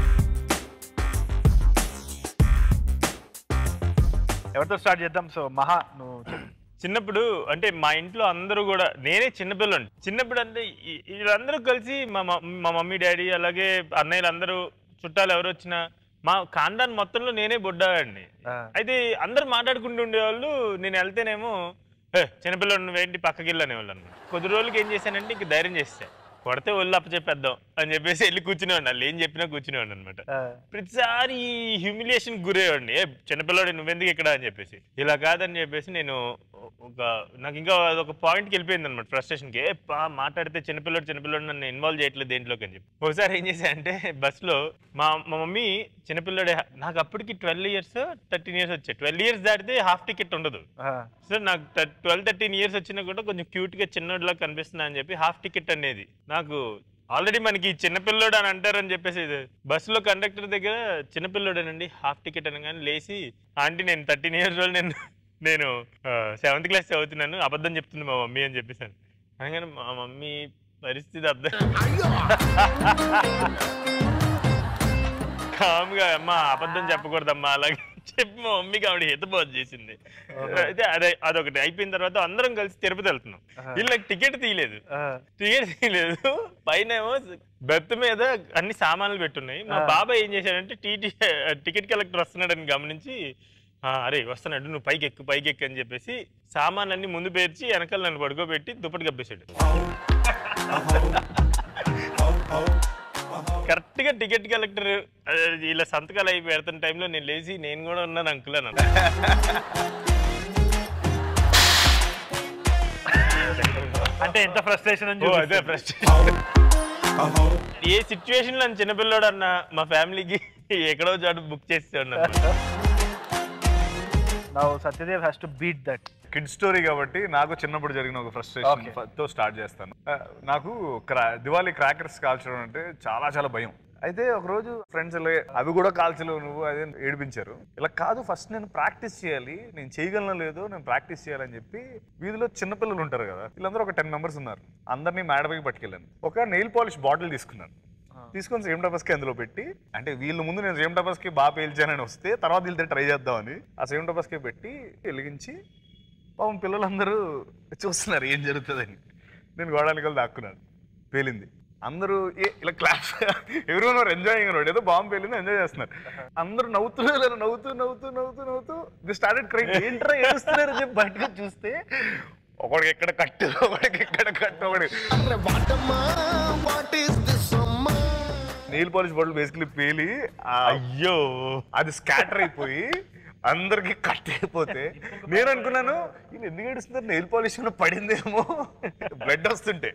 ఎవరితో స్టార్ట్ చేద్దాం సో మహా నువ్వు చెప్పు. చిన్నప్పుడు అంటే మా ఇంట్లో అందరూ కూడా నేనే చిన్నపిల్లని చిన్నప్పుడు అంటే ఈ- వీళ్ళందరూ కలిసి మా మ- మా మమ్మీ డాడీ అలాగే అన్నయ్యలు అందరూ చుట్టాలు ఎవరు వచ్చినా మా ఖాందాన్ మొత్తంలో నేనే బొడ్డాడండి ఆ, అయితే అందరు మాట్లాడుకుంటూ ఉండేవాళ్ళు నేను వెళ్తేనేమో "ఏ, చిన్నపిల్లడు నువ్వేంటి పక్కకి వెళ్ళనేవాళ్ళు అన్నమాట కొద్ది రోజులకి ఏం చేశానంటే ఇంక ధైర్యం చేస్తే కొడితే ఒళ్ళు అప్పచెప్పేద్దాం అని చెప్పేసి వెళ్ళి కూర్చునేవాడిని వాళ్ళు ఏం చెప్పినా కూర్చునేవాడిని అనమాట ఆ, ప్రతిసారి హ్యూమిలియేషన్ గురయ్యండి ఏ చిన్నపిల్లాడు నువ్వెందుకు ఇక్కడ అని చెప్పేసి ఇలా కాదని చెప్పేసి నేను ఒక నాకు ఇంకా ఒక పాయింట్కి వెళ్ళిపోయింది అనమాట ఫ్రస్ట్రేషన్కి ఏ పా మాట్లాడితే చిన్నపిల్లాడు చిన్నపిల్లాడు నన్ను ఇన్వాల్వ్ చేయట్లేదు దేంట్లోకి అని చెప్పి ఒకసారి ఏం చేశానంటే బస్సులో మా మా మమ్మీ చిన్నపిల్లాడే నాకు అప్పటికి ట్వెల్వ్ ఇయర్స్ థర్టీన్ ఇయర్స్ వచ్చాయి ట్వెల్వ్ ఇయర్స్ దాటితే హాఫ్ టికెట్ ఉండదు ఆ, సో నాకు ట్వెల్వ్ థర్టీన్ ఇయర్స్ వచ్చినా కూడా కొంచెం క్యూట్గా చిన్నోడిలా కనిపిస్తున్నా అని చెప్పి హాఫ్ టికెట్ అనేది నాకు ఆల్రెడీ మనకి చిన్నపిల్లోడు అని అంటారని చెప్పేసి ఇది బస్సులో కండక్టర్ దగ్గర చిన్నపిల్లోడేనండి హాఫ్ టికెట్ అనగానే లేచి ఆంటీ నేను థర్టీన్ ఇయర్స్ ఓల్డ్ నేను నేను సెవెంత్ క్లాస్ చదువుతున్నాను అబద్ధం చెప్తుంది మా మమ్మీ అని చెప్పేసాను అనగానే మా మమ్మీ పరిస్థితి అర్థం కామ్గా అమ్మా అబద్ధం చెప్పకూడదమ్మా అలాగే చెప్పి మా మమ్మీకి ఆవిడ హితబోధ చేసింది అయితే అదే అదొకటి అయిపోయిన తర్వాత అందరం కలిసి తిరుపతి వెళ్తున్నాం వీళ్ళకి టికెట్ తీయలేదు టికెట్ తీయలేదు పైన ఏమో బెర్త్ మీద అన్ని సామాన్లు పెట్టున్నాయి మా బాబాయ్ ఏం చేశాడంటే టీటీ టికెట్ కలెక్టర్ వస్తున్నాడని గమనించి "ఆ, అరే వస్తున్నాడు నువ్వు పైకి ఎక్కు పైకి ఎక్కు అని చెప్పేసి సామాన్లన్నీ ముందు పేర్చి వెనకాల నన్ను పడుకోబెట్టి దుప్పటి కప్పేశాడు కరెక్ట్ గా టికెట్ కలెక్టర్ ఇలా సంతకాలు అయి పెడుతున్న టైంలో నేను లేచి నేను కూడా ఉన్నాను అంకుల్ అన్నాను అంటే ఎంత ఫ్రస్ట్రేషన్ అని ఓ, అదే చూపిస్తుంది. frustration. ఏ సిచ్యువేషన్ లో చిన్నపిల్లోడు అన్న మా ఫ్యామిలీకి ఎక్కడో చోట బుక్ చేసి ఉన్నాను Now Satyadev has to beat that kid story కాబట్టి నాకు చిన్నప్పుడు జరిగిన ఒక ఫ్రస్ట్రేషన్ Okay. తో స్టార్ట్ చేస్తాను ఆ, నాకు క్రా దివాళీ క్రాకర్స్ కాల్చడం అంటే చాలా చాలా భయం అయితే ఒక రోజు ఫ్రెండ్స్ ఇలా అవి కూడా కాల్చలేవు నువ్వు అదే ఏడిపించారు ఇలా కాదు ఫస్ట్ నేను ప్రాక్టీస్ చేయాలి నేను చేయగలను లేదో నేను ప్రాక్టీస్ చేయాలని చెప్పి వీధిలో చిన్నపిల్లలు ఉంటారు కదా వీళ్ళందరూ ఒక టెన్ మెంబర్స్ ఉన్నారు అందరినీ మేడపైకి పట్టుకెళ్ళాను ఒక నెయిల్ పాలిష్ బాటిల్ తీసుకున్నాను తీసుకొని సేమ్ టపస్కి అందులో పెట్టి అంటే వీళ్ళ ముందు నేను సేమ్ టపస్కి బాగా పేల్చానని వస్తే తర్వాత వీళ్ళతో ట్రై చేద్దామని ఆ సేమ్ టపస్కి పెట్టి వెలిగించి పాపం పిల్లలందరూ చూస్తున్నారు ఏం జరుగుతుందని నేను గోడాలకి వెళ్ళి దాక్కున్నాను పేలింది అందరూ ఏ ఇలా క్లాస్ ఎవరు వర్ ఎంజాయింగ్ అనమాట ఏదో బాంబు పేలింది ఎంజాయ్ చేస్తున్నారు అందరూ నవ్వుతున్నారు ఇలా నవ్వుతూ నవ్వుతూ నవ్వుతూ నవ్వుతూ ది స్టార్టెడ్ క్రైమ్ ఏంట్రా ఏడుస్తున్నారు అని చెప్పి బయటకు చూస్తే ఒకడికి ఎక్కడ కట్టు ఒకడికి ఎక్కడ కట్టు ఒకటి నీల్ పాలిష్ బాటిల్ బేసికలీ పేలి ఆ అయ్యో అది స్కాటర్ అయిపోయి అందరికి కట్ అయిపోతే నేను అనుకున్నాను ఈయన ఎందుకు ఏడుస్తున్నారు నెయిల్ పాలిష్ లో పడిందేమో బ్లడ్ వస్తుంటే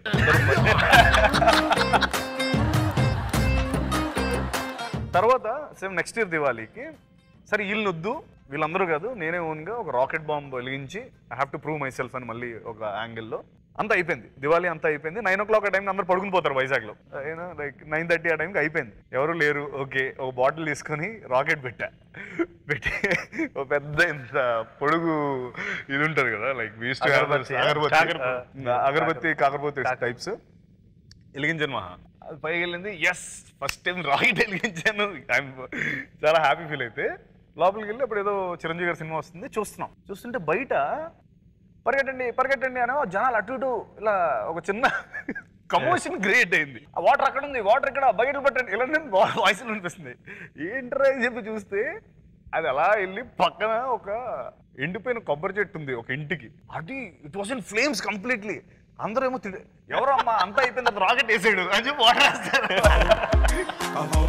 తర్వాత సేమ్ నెక్స్ట్ ఇయర్ దివాళీకి సరే వీళ్ళని వద్దు వీళ్ళందరూ కాదు నేనే ఓన్గా ఒక రాకెట్ బాంబ్ వెలిగించి I have to prove myself అని మళ్ళీ ఒక యాంగిల్లో అంతా అయిపోయింది దివాళీ అంతా అయిపోయింది నైన్ ఓ క్లాక్ ఆ టైంకి అందరూ పడుకుని పోతారు వైజాగ్లో యూనో లైక్ నైన్ థర్టీ ఆ టైంకి అయిపోయింది ఎవరు లేరు ఓకే ఒక బాటిల్ తీసుకొని రాకెట్ పెట్టా పెట్టి ఒక పెద్ద ఇంత పొడుగు ఇది ఉంటుంది కదా లైక్ వీస్ట్ అగరబత్తి. అగరబత్తి కాకరపోతు. అగరబత్తి కాకరపోతే టైప్స్ వెలిగించాను మహా అది పైకి వెళ్ళింది ఎస్ ఫస్ట్ టైం రాకెట్ వెలిగించాను I'm చాలా హ్యాపీ ఫీల్ అయితే లోపలికి వెళ్ళి అప్పుడు ఏదో చిరంజీవి గారి సినిమా వస్తుంది చూస్తున్నాం చూస్తుంటే బయట పరిగెట్టండి పరిగెట్టండి అని జనాలు అటు ఇటు ఇలా ఒక చిన్న కమోషన్ క్రియేట్ అయింది ఆ వాటర్ అక్కడ ఉంది వాటర్ ఇక్కడ బయట పట్టండి ఇలా వాయిస్ అనిపిస్తుంది ఏంట్రా అని చెప్పి చూస్తే అది అలా వెళ్ళి పక్కన ఒక ఎండిపోయిన కొబ్బరి చెట్టు ఉంది ఒక ఇంటికి అది it was in flames completely అందరూ ఏమో తిడి ఎవరో అమ్మా అంతా అయిపోయిన తర్వాత రాకెట్ వేసాడు అని చెప్పి వాటర్ వేస్తారు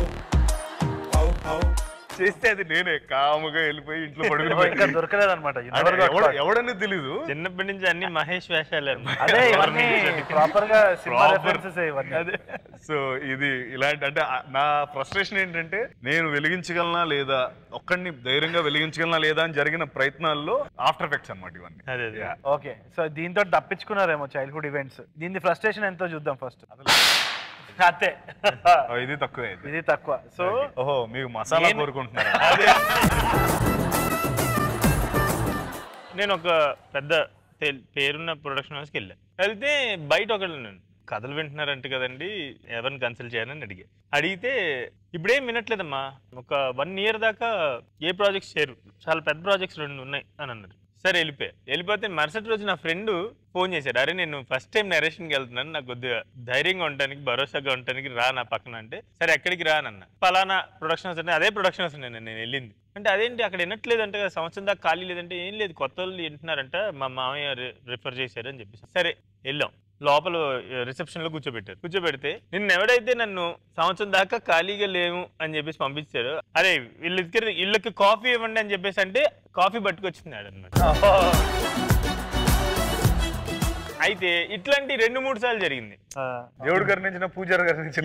చేస్తే అది నేనే కాముగా వెళ్ళిపోయి ఇంట్లో పడుకుని ఇంకా దొరకలేదన్నమాట You అంటే never got ఎవడ- caught. ఎవడని తెలీదు చిన్నప్పటి నుంచి అన్ని మహేష్ వేషాలే అన్నమాట. అదే ఇవన్నీ ప్రాపర్ గా సినిమా Proper. రెఫరెన్సెస్ ఇవన్నీ సో ఇది ఇలాంటి అంటే ఆ- నా ఫ్రస్ట్రేషన్ ఏంటంటే నేను వెలిగించగలనా లేదా ఒక్కడిని ధైర్యంగా వెలిగించగలనా లేదా అని జరిగిన ప్రయత్నాల్లో ఆఫ్టర్ ఎఫెక్ట్స్ అన్నమాట ఇవన్నీ అదే అదే Yeah. ఓకే సో దీంతో తప్పించుకున్నారేమో చైల్డ్హుడ్ ఈవెంట్స్ దీని ఫ్రస్ట్రేషన్ ఎంతో చూద్దాం ఫస్ట్ అంతే ఓ, ఇది తక్కువే ఇది. ఇది తక్కువ సో ఓహో మీకు మసాలా నేను- కోరుకుంటున్నారా నేను ఒక పెద్ద తెల్- పేరున్న ప్రొడక్షన్ హౌస్కి వెళ్ళా వెళ్తే బయట ఒకళ్ళు నేను కథలు వింటున్నారంట కదండి ఎవరిని కన్సల్ట్ చేయాలని అడిగా అడిగితే ఇప్పుడేం వినట్లేదమ్మా ఒక వన్ ఇయర్ దాకా ఏ ప్రాజెక్ట్స్ చేయరు చాలా పెద్ద ప్రాజెక్ట్స్ రెండు ఉన్నాయి అని అన్నారు సరే వెళ్ళిపోయా వెళ్ళిపోతే మరుసటి రోజు నా ఫ్రెండ్ ఫోన్ చేశాడు అరే నేను ఫస్ట్ టైం నరేషన్కి వెళ్తున్నాను నాకు కొద్దిగా ధైర్యంగా ఉండడానికి భరోసాగా ఉండడానికి రా నా పక్కన అంటే సరే ఎక్కడికి రా అన్న పలానా ప్రొడక్షన్ హౌస్ అంటే అదే ప్రొడక్షన్ హౌస్ నేను నేను వెళ్ళింది అంటే అదేంటి అక్కడ వినట్లేదంటే కదా సంవత్సరం దాకా ఖాళీ లేదంటే ఏం లేదు కొత్త వాళ్ళు వింటున్నారంట మా మామయ్య రిఫర్ చేశారు అని చెప్పేసి సరే వెళ్ళాం లోపల రిసెప్షన్ లో కూర్చోబెట్టారు కూర్చోబెడితే నిన్న ఎవడైతే నన్ను సంవత్సరం దాకా ఖాళీగా లేవు అని చెప్పేసి పంపించారు అరే వీళ్ళ దగ్గర వీళ్ళకి కాఫీ ఇవ్వండి అని చెప్పేసి అంటే కాఫీ పట్టుకొచ్చినాడు అనమాట అయితే ఇట్లాంటి రెండు మూడు సార్లు జరిగింది దేవుడు గారి నుంచి పూజారి గారి నుంచి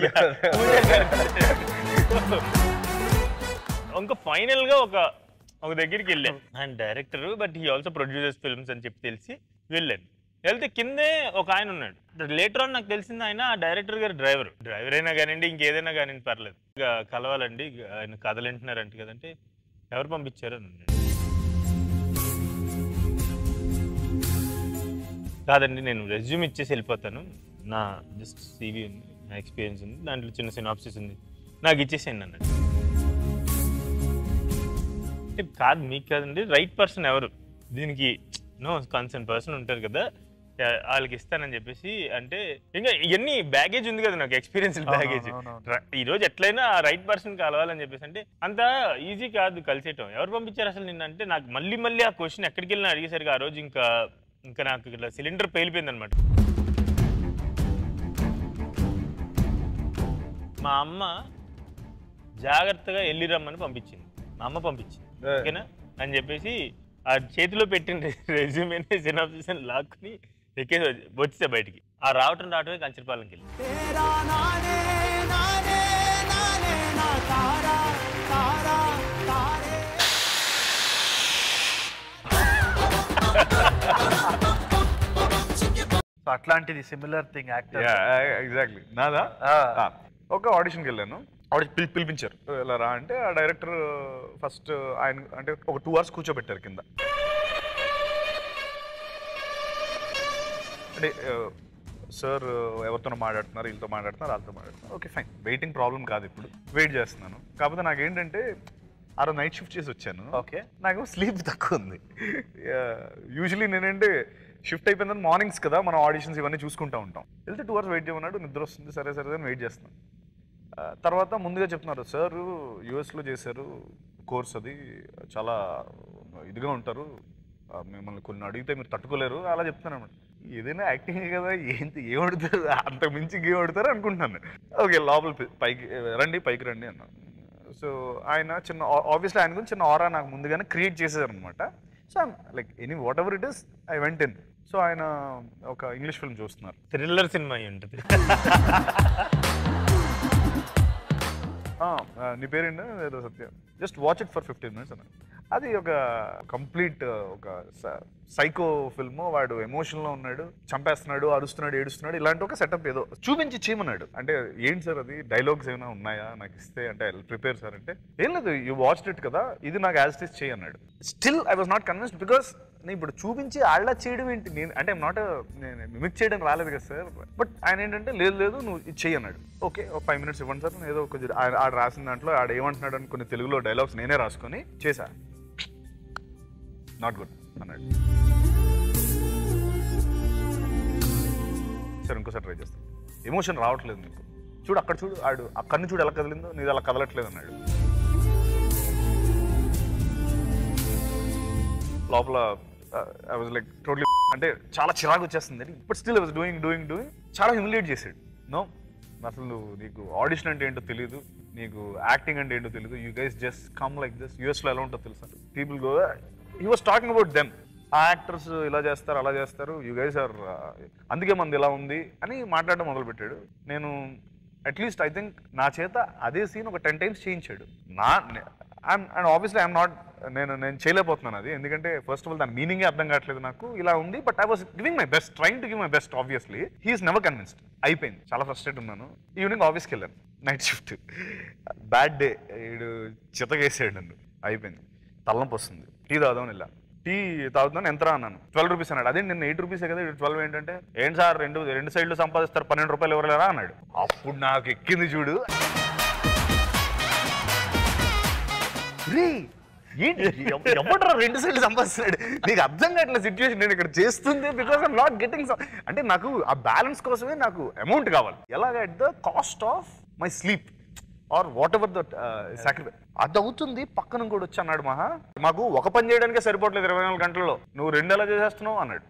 ఇంకా ఫైనల్ గా ఒక ఒక దగ్గరికి వెళ్ళాను ఆయన director but he also producers films అని చెప్పి తెలిసి వెళ్ళాను వెళ్తే కిందే ఒక ఆయన ఉన్నాడు లేటర్ ఆన్ నాకు తెలిసింది ఆయన ఆ డైరెక్టర్ గారి డ్రైవర్ డ్రైవర్ అయినా కానివ్వండి ఇంకేదైనా కానివ్వండి పర్లేదు ఇక కలవాలండి ఇక ఆయన కథలు వింటున్నారంట కదంటే ఎవరు పంపించారు అని అన్నాడు. కాదండి నేను రెజ్యూమ్ ఇచ్చేసి వెళ్ళిపోతాను నా జస్ట్ సీవీ ఉంది నా ఎక్స్పీరియన్స్ ఉంది దాంట్లో చిన్న సినాప్సిస్ ఉంది నాకు ఇచ్చేసేయండి అన్నాడు అంటే కాదు మీకు కాదండి రైట్ పర్సన్ ఎవరు దీనికి నో కన్సర్న్ పర్సన్ ఉంటారు కదా ఆ, వాళ్ళకి ఇస్తానని చెప్పేసి అంటే ఇంకా ఇవన్నీ బ్యాగేజ్ ఉంది కదా నాకు ఎక్స్పీరియన్స్ బ్యాగేజ్ అవునవును. ఈ రోజు ఎట్లయినా రైట్ పర్సన్ కలవాలని చెప్పేసి అంటే అంత ఈజీ కాదు కలిసేయటం ఎవరు పంపించారు అసలు నిన్న అంటే నాకు మళ్ళీ మళ్ళీ ఆ క్వశ్చన్ ఎక్కడికి వెళ్ళినా అడిగేసరికి ఆ రోజు ఇంకా ఇంకా నాకు ఇట్లా సిలిండర్ పేలిపోయింది అనమాట మా అమ్మ జాగ్రత్తగా వెళ్ళి రమ్మని పంపించింది మా అమ్మ పంపించింది ఏ. ఓకేనా అని చెప్పేసి ఆ చేతిలో పెట్టిన రెజ్యూమేనే సినాప్సిస్ అని లాక్కుని ఎక్కేసి వచ్చి- వచ్చేసా బయటికి ఆ రావటం రావటమే కంచరపాలెంకి వెళ్ళి तेरा नाने नाने नाने ना तारा तारा तारे సో అట్లాంటిది సిమిలర్ థింగ్ యాక్టర్ ఎగ్జాక్ట్లీ నాదా Ah. Ah. ఒక ఆడిషన్కి వెళ్ళాను ఆడిషన్ పిలి పిలిపించారు ఇలా రా అంటే ఆ డైరెక్టర్ ఫస్ట్ ఆయన అంటే ఒక టూ అవర్స్ కూర్చోబెట్టారు కింద అంటే సార్ ఎవరితో మాట్లాడుతున్నారు వీళ్ళతో మాట్లాడుతున్నారు వాళ్ళతో మాట్లాడుతున్నారు ఓకే ఫైన్ వెయిటింగ్ ప్రాబ్లం కాదు ఇప్పుడు వెయిట్ చేస్తున్నాను కాకపోతే నాకు ఏంటంటే ఆ రోజు నైట్ షిఫ్ట్ చేసి వచ్చాను ఓకే నాకు స్లీప్ తక్కువ ఉంది యూజువలీ నేనంటే షిఫ్ట్ అయిపోయిందని మార్నింగ్స్ కదా మనం ఆడిషన్స్ ఇవన్నీ చూసుకుంటూ ఉంటాం వెళ్తే టూ అవర్స్ వెయిట్ చేయమన్నాడు నిద్ర వస్తుంది సరే సరే అని వెయిట్ చేస్తున్నాను ఆ, తర్వాత ముందుగా చెప్తున్నారు సార్ యూఎస్లో చేశారు కోర్స్ అది చాలా ఇదిగా ఉంటారు ఆ, మిమ్మల్ని కొన్ని అడిగితే మీరు తట్టుకోలేరు అలా చెప్తాను అనమాట ఏదైనా యాక్టింగ్ కదా ఏంటి ఏం అడుగుతారు అంత మించి ఏం అడుగుతారు అనుకుంటున్నాను ఓకే లోపల పి- పైకి రండి పైకి రండి అన్నాను సో ఆయన చిన్న ఆబ్వియస్లీ ఆయన గురించి చిన్న ఆరా నాకు ముందుగానే క్రియేట్ చేసేసారు అనమాట so like any whatever it is I went in so ఆయన ఒక ఇంగ్లీష్ ఫిల్మ్ చూస్తున్నారు థ్రిల్లర్ సినిమా అయి ఉంటుంది ఆ, ఆ, నీ పేరేంటి ఏదో Satya just watch it for fifteen minutes అన్నాడు అది ఒక కంప్లీట్ ఒక సైకో ఫిల్మ్ వాడు ఎమోషన్లో ఉన్నాడు చంపేస్తున్నాడు అరుస్తున్నాడు ఏడుస్తున్నాడు ఇలాంటి ఒక సెటప్ ఏదో చూపించి చేయమన్నాడు అంటే ఏంటి సార్ అది డైలాగ్స్ ఏమైనా ఉన్నాయా నాకు ఇస్తే అంటే ప్రిపేర్ సార్ అంటే ఏం లేదు యూ వాచ్ ఇట్ కదా ఇది నాకు యాజ్ ఇట్ చేయి అన్నాడు still I was not convinced because నేను ఇప్పుడు చూపించి ఆళ్ళ చేయడం ఏంటి నేను అంటే నాట్ నేను మిమిక్ చేయడం రాలేదు కదా సార్ బట్ ఆయన ఏంటంటే లేదు లేదు నువ్వు ఇది చెయ్యి అన్నాడు ఓకే ఒక ఫైవ్ మినిట్స్ ఇవ్వండి సార్ నేను ఏదో కొంచెం ఆ- ఆడ రాసిన దాంట్లో ఆడ ఏమంటున్నాడు అని కొన్ని తెలుగులో డైలాగ్స్ నేనే రాసుకొని చేశా నాట్ గుడ్ అన్నాడు సరే ఇంకోసారి ట్రై చేస్తాను ఎమోషన్ రావట్లేదు నీకు చూడు అక్కడ చూడు ఆడు ఆ కన్ను చూడు ఎలా కదిలిందో నీది అలా కదలట్లేదు అన్నాడు లోపల ఐ వాజ్ లైక్ టోట్లీ అంటే చాలా చిరాకు వచ్చేస్తుంది but still I was doing doing doing చాలా హ్యూమిలేట్ చేసాడు నో అసలు నీకు ఆడిషన్ అంటే ఏంటో తెలియదు నీకు యాక్టింగ్ అంటే ఏంటో తెలియదు you guys just come like this యూఎస్లో ఎలా ఉంటుందో తెలుసా people go he was talking about them ఆ యాక్టర్స్ ఇలా చేస్తారు అలా చేస్తారు యూ గైస్ ఆర్ అందుకే మంది ఇలా ఉంది అని మాట్లాడడం మొదలుపెట్టాడు నేను అట్లీస్ట్ ఐ థింక్ నా చేత అదే సీన్ ఒక టెన్ టైమ్స్ చేయించాడు నా అండ్ ఆబ్వియస్లీ ఐఎమ్ నాట్ నేను నేను చేయలేకపోతున్నాను అది ఎందుకంటే ఫస్ట్ ఆఫ్ ఆల్ దాని మీనింగే అర్థం కావట్లేదు నాకు ఇలా ఉంది but I was giving my best trying to give my best obviously he's never convinced అయిపోయింది చాలా ఫ్రస్ట్రేట్ ఉన్నాను ఈవినింగ్ ఆఫీస్కి వెళ్ళాను నైట్ షిఫ్ట్ బ్యాడ్ డే వీడు చితగేసాడు నన్ను అయిపోయింది తలనొప్పి వస్తుంది టీ తాగుదామని వెళ్ళా టీ తాగుతున్నాను ఎంత అన్నాను ట్వెల్వ్ రూపీస్ అన్నాడు అదే నిన్న ఎయిట్ రూపీసే కదా ట్వెల్వ్ ఏంటంటే ఏంటి సార్ రెండు రెండు సైడ్లు సంపాదిస్తారు పన్నెండు రూపాయలు ఎవరు అన్నాడు అప్పుడు నాకు ఎక్కింది చూడు రే ఏంటి ఎవ- ఎవడ్రా రెండు సైడ్లు సంపాదిస్తున్నాడు నీకు అర్థం కావట్లేదు సిచ్యువేషన్ నేను ఇక్కడ చేస్తుంది బికాస్ ఐమ్ నాట్ గెటింగ్ అంటే నాకు ఆ బ్యాలెన్స్ కోసమే నాకు అమౌంట్ కావాలి ఎలాగ at the cost of my sleep or whatever that sacrifice అది అవుతుంది పక్కన కూడా వచ్చి అన్నాడు మహా మాకు ఒక పని చేయడానికే సరిపోవట్లేదు ఇరవై నాలుగు గంటల్లో నువ్వు రెండు ఎలా చేసేస్తున్నావు అన్నాడు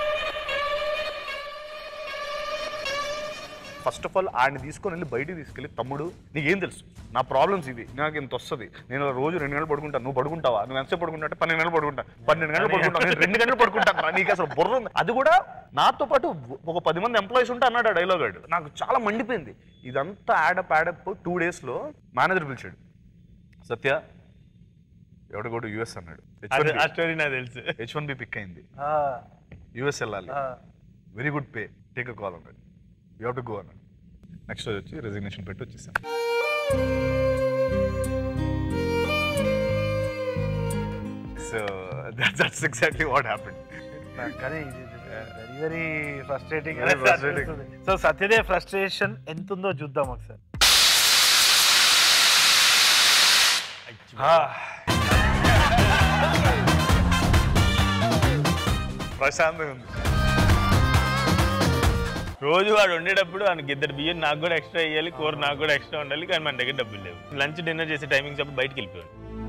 ఫస్ట్ ఆఫ్ ఆల్ ఆయన తీసుకొని వెళ్ళి బయటికి తీసుకెళ్ళి తమ్ముడు నీకేం తెలుసు నా ప్రాబ్లమ్స్ ఇవి నాకు ఇంత వస్తుంది నేను ఇలా రోజు రెండు గంటలు పడుకుంటాను నువ్వు పడుకుంటావా నువ్వు ఎంతసేపు పడుకుంటా అంటే పన్నెండు గంటలు పడుకుంటా పన్నెండు గంటలు పడుకుంటా నేను రెండు గంటలు పడుకుంటాను రా, నీకు అసలు బుర్ర ఉంది అది కూడా నాతో పాటు ఒక పది మంది ఎంప్లాయీస్ ఉంటే అన్నాడు ఆ డైలాగ్ ఆడు నాకు చాలా మండిపోయింది ఇదంతా యాడప్ యాడప్ టూ డేస్లో మేనేజర్ పిలిచాడు సత్య ఎవడు కూడా యూఎస్ అన్నాడు అది- ఆ స్టోరీ నాకు తెలుసు హెచ్ వన్ బి పిక్ అయింది ఆ, యూఎస్ వెళ్ళాలి ఆ. Very good pay take a call అన్నాడు యూ టు గో అన్నాడు నెక్స్ట్ రోజు వచ్చి రెసిగ్నేషన్ పెట్టి వచ్చేసాను so that's exactly what happen నాకు కానీ very very frustrating Very frustrating. So Satyadev frustration ఎంత ఉందో చూద్దాం ఒకసారి ప్రశాంతంగా ఉంది రోజు వాడు వండేటప్పుడు ఆయనకి ఇద్దరు బియ్యం నాకు కూడా ఎక్స్ట్రా వేయాలి కూర నాకు కూడా ఎక్స్ట్రా ఉండాలి కానీ మన దగ్గర డబ్బులు లేవు లంచ్ డిన్నర్ చేసే టైమింగ్స్ అప్పుడు బయటికి వెళ్ళిపోయాడు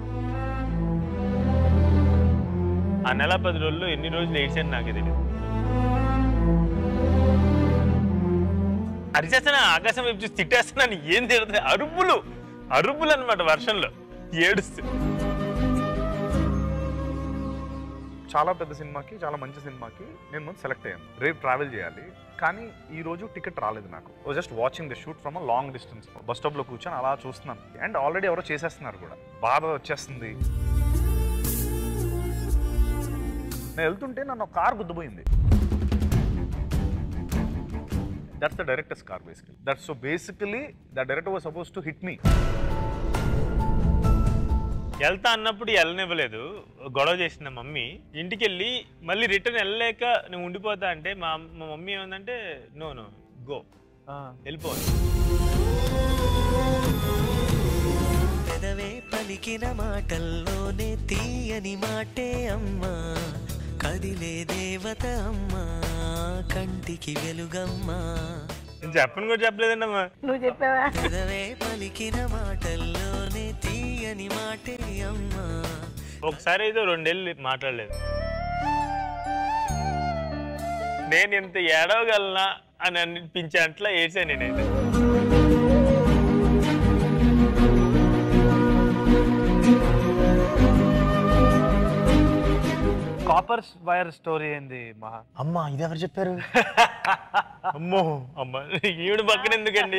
ఆ నెల పది రోజుల్లో ఎన్ని రోజులు ఏడ్చాను నాకే తెలియదు అరిచేస్తాను ఆకాశం వైపు చూసి తిట్టేస్తున్నాను ఏం తిడుతుంది అరుపులు అరుపులు అనమాట వర్షంలో ఏడుస్తూ చాలా పెద్ద సినిమాకి చాలా మంచి సినిమాకి నేను ముందు సెలెక్ట్ అయ్యాను రేపు ట్రావెల్ చేయాలి కానీ ఈ రోజు టికెట్ రాలేదు నాకు just watching the shoot from a long distance bus stop లో కూర్చొని అలా చూస్తున్నాను అండ్ ఆల్రెడీ ఎవరో చేసేస్తున్నారు కూడా బాధ వచ్చేస్తుంది నేను వెళ్తుంటే నన్ను కార్ గుద్దుపోయింది that's the director's car basically that's so basically the director was supposed to hit me వెళ్తా అన్నప్పుడు వెళ్ళనివ్వలేదు గొడవ చేసిన మమ్మీ ఇంటికి వెళ్ళి మళ్ళీ రిటర్న్ వెళ్ళలేక నువ్వు ఉండిపోతా అంటే మా మా మమ్మీ ఏమందంటే నో నో గో వెళ్ళిపోవాలి పెదవే పలికిన మాటల్లోనే తీయని మాటే అమ్మా కదిలే దేవత అమ్మా కంటికి వెలుగమ్మా నేను చెప్పను కూడా చెప్పలేదండమ్మా నువ్వు చెప్పావా పెదవే పలికిన మాటల్లోనే తీయని మాటే అమ్మా ఒకసారి అయితే రెండేళ్ళు మాట్లాడలేదు నేను ఇంత ఏడవగలనా అని అనిపించే అట్లా ఏడ్చాను నేనైతే కాపర్ వైర్ స్టోరీ ఏంది మహా అమ్మా ఇది ఎవరు చెప్పారు అమ్మో అమ్మ ఈవిడ పక్కన ఎందుకండి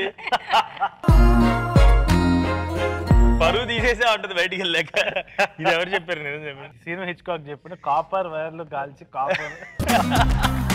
పరువు తీసేసే ఉంటుంది బయటికి వెళ్ళాక ఇది ఎవరు చెప్పారు నేను చెప్పండి సీను హిచ్కాక్ చెప్పిన కాపర్ వైర్లు కాల్చి కాపర్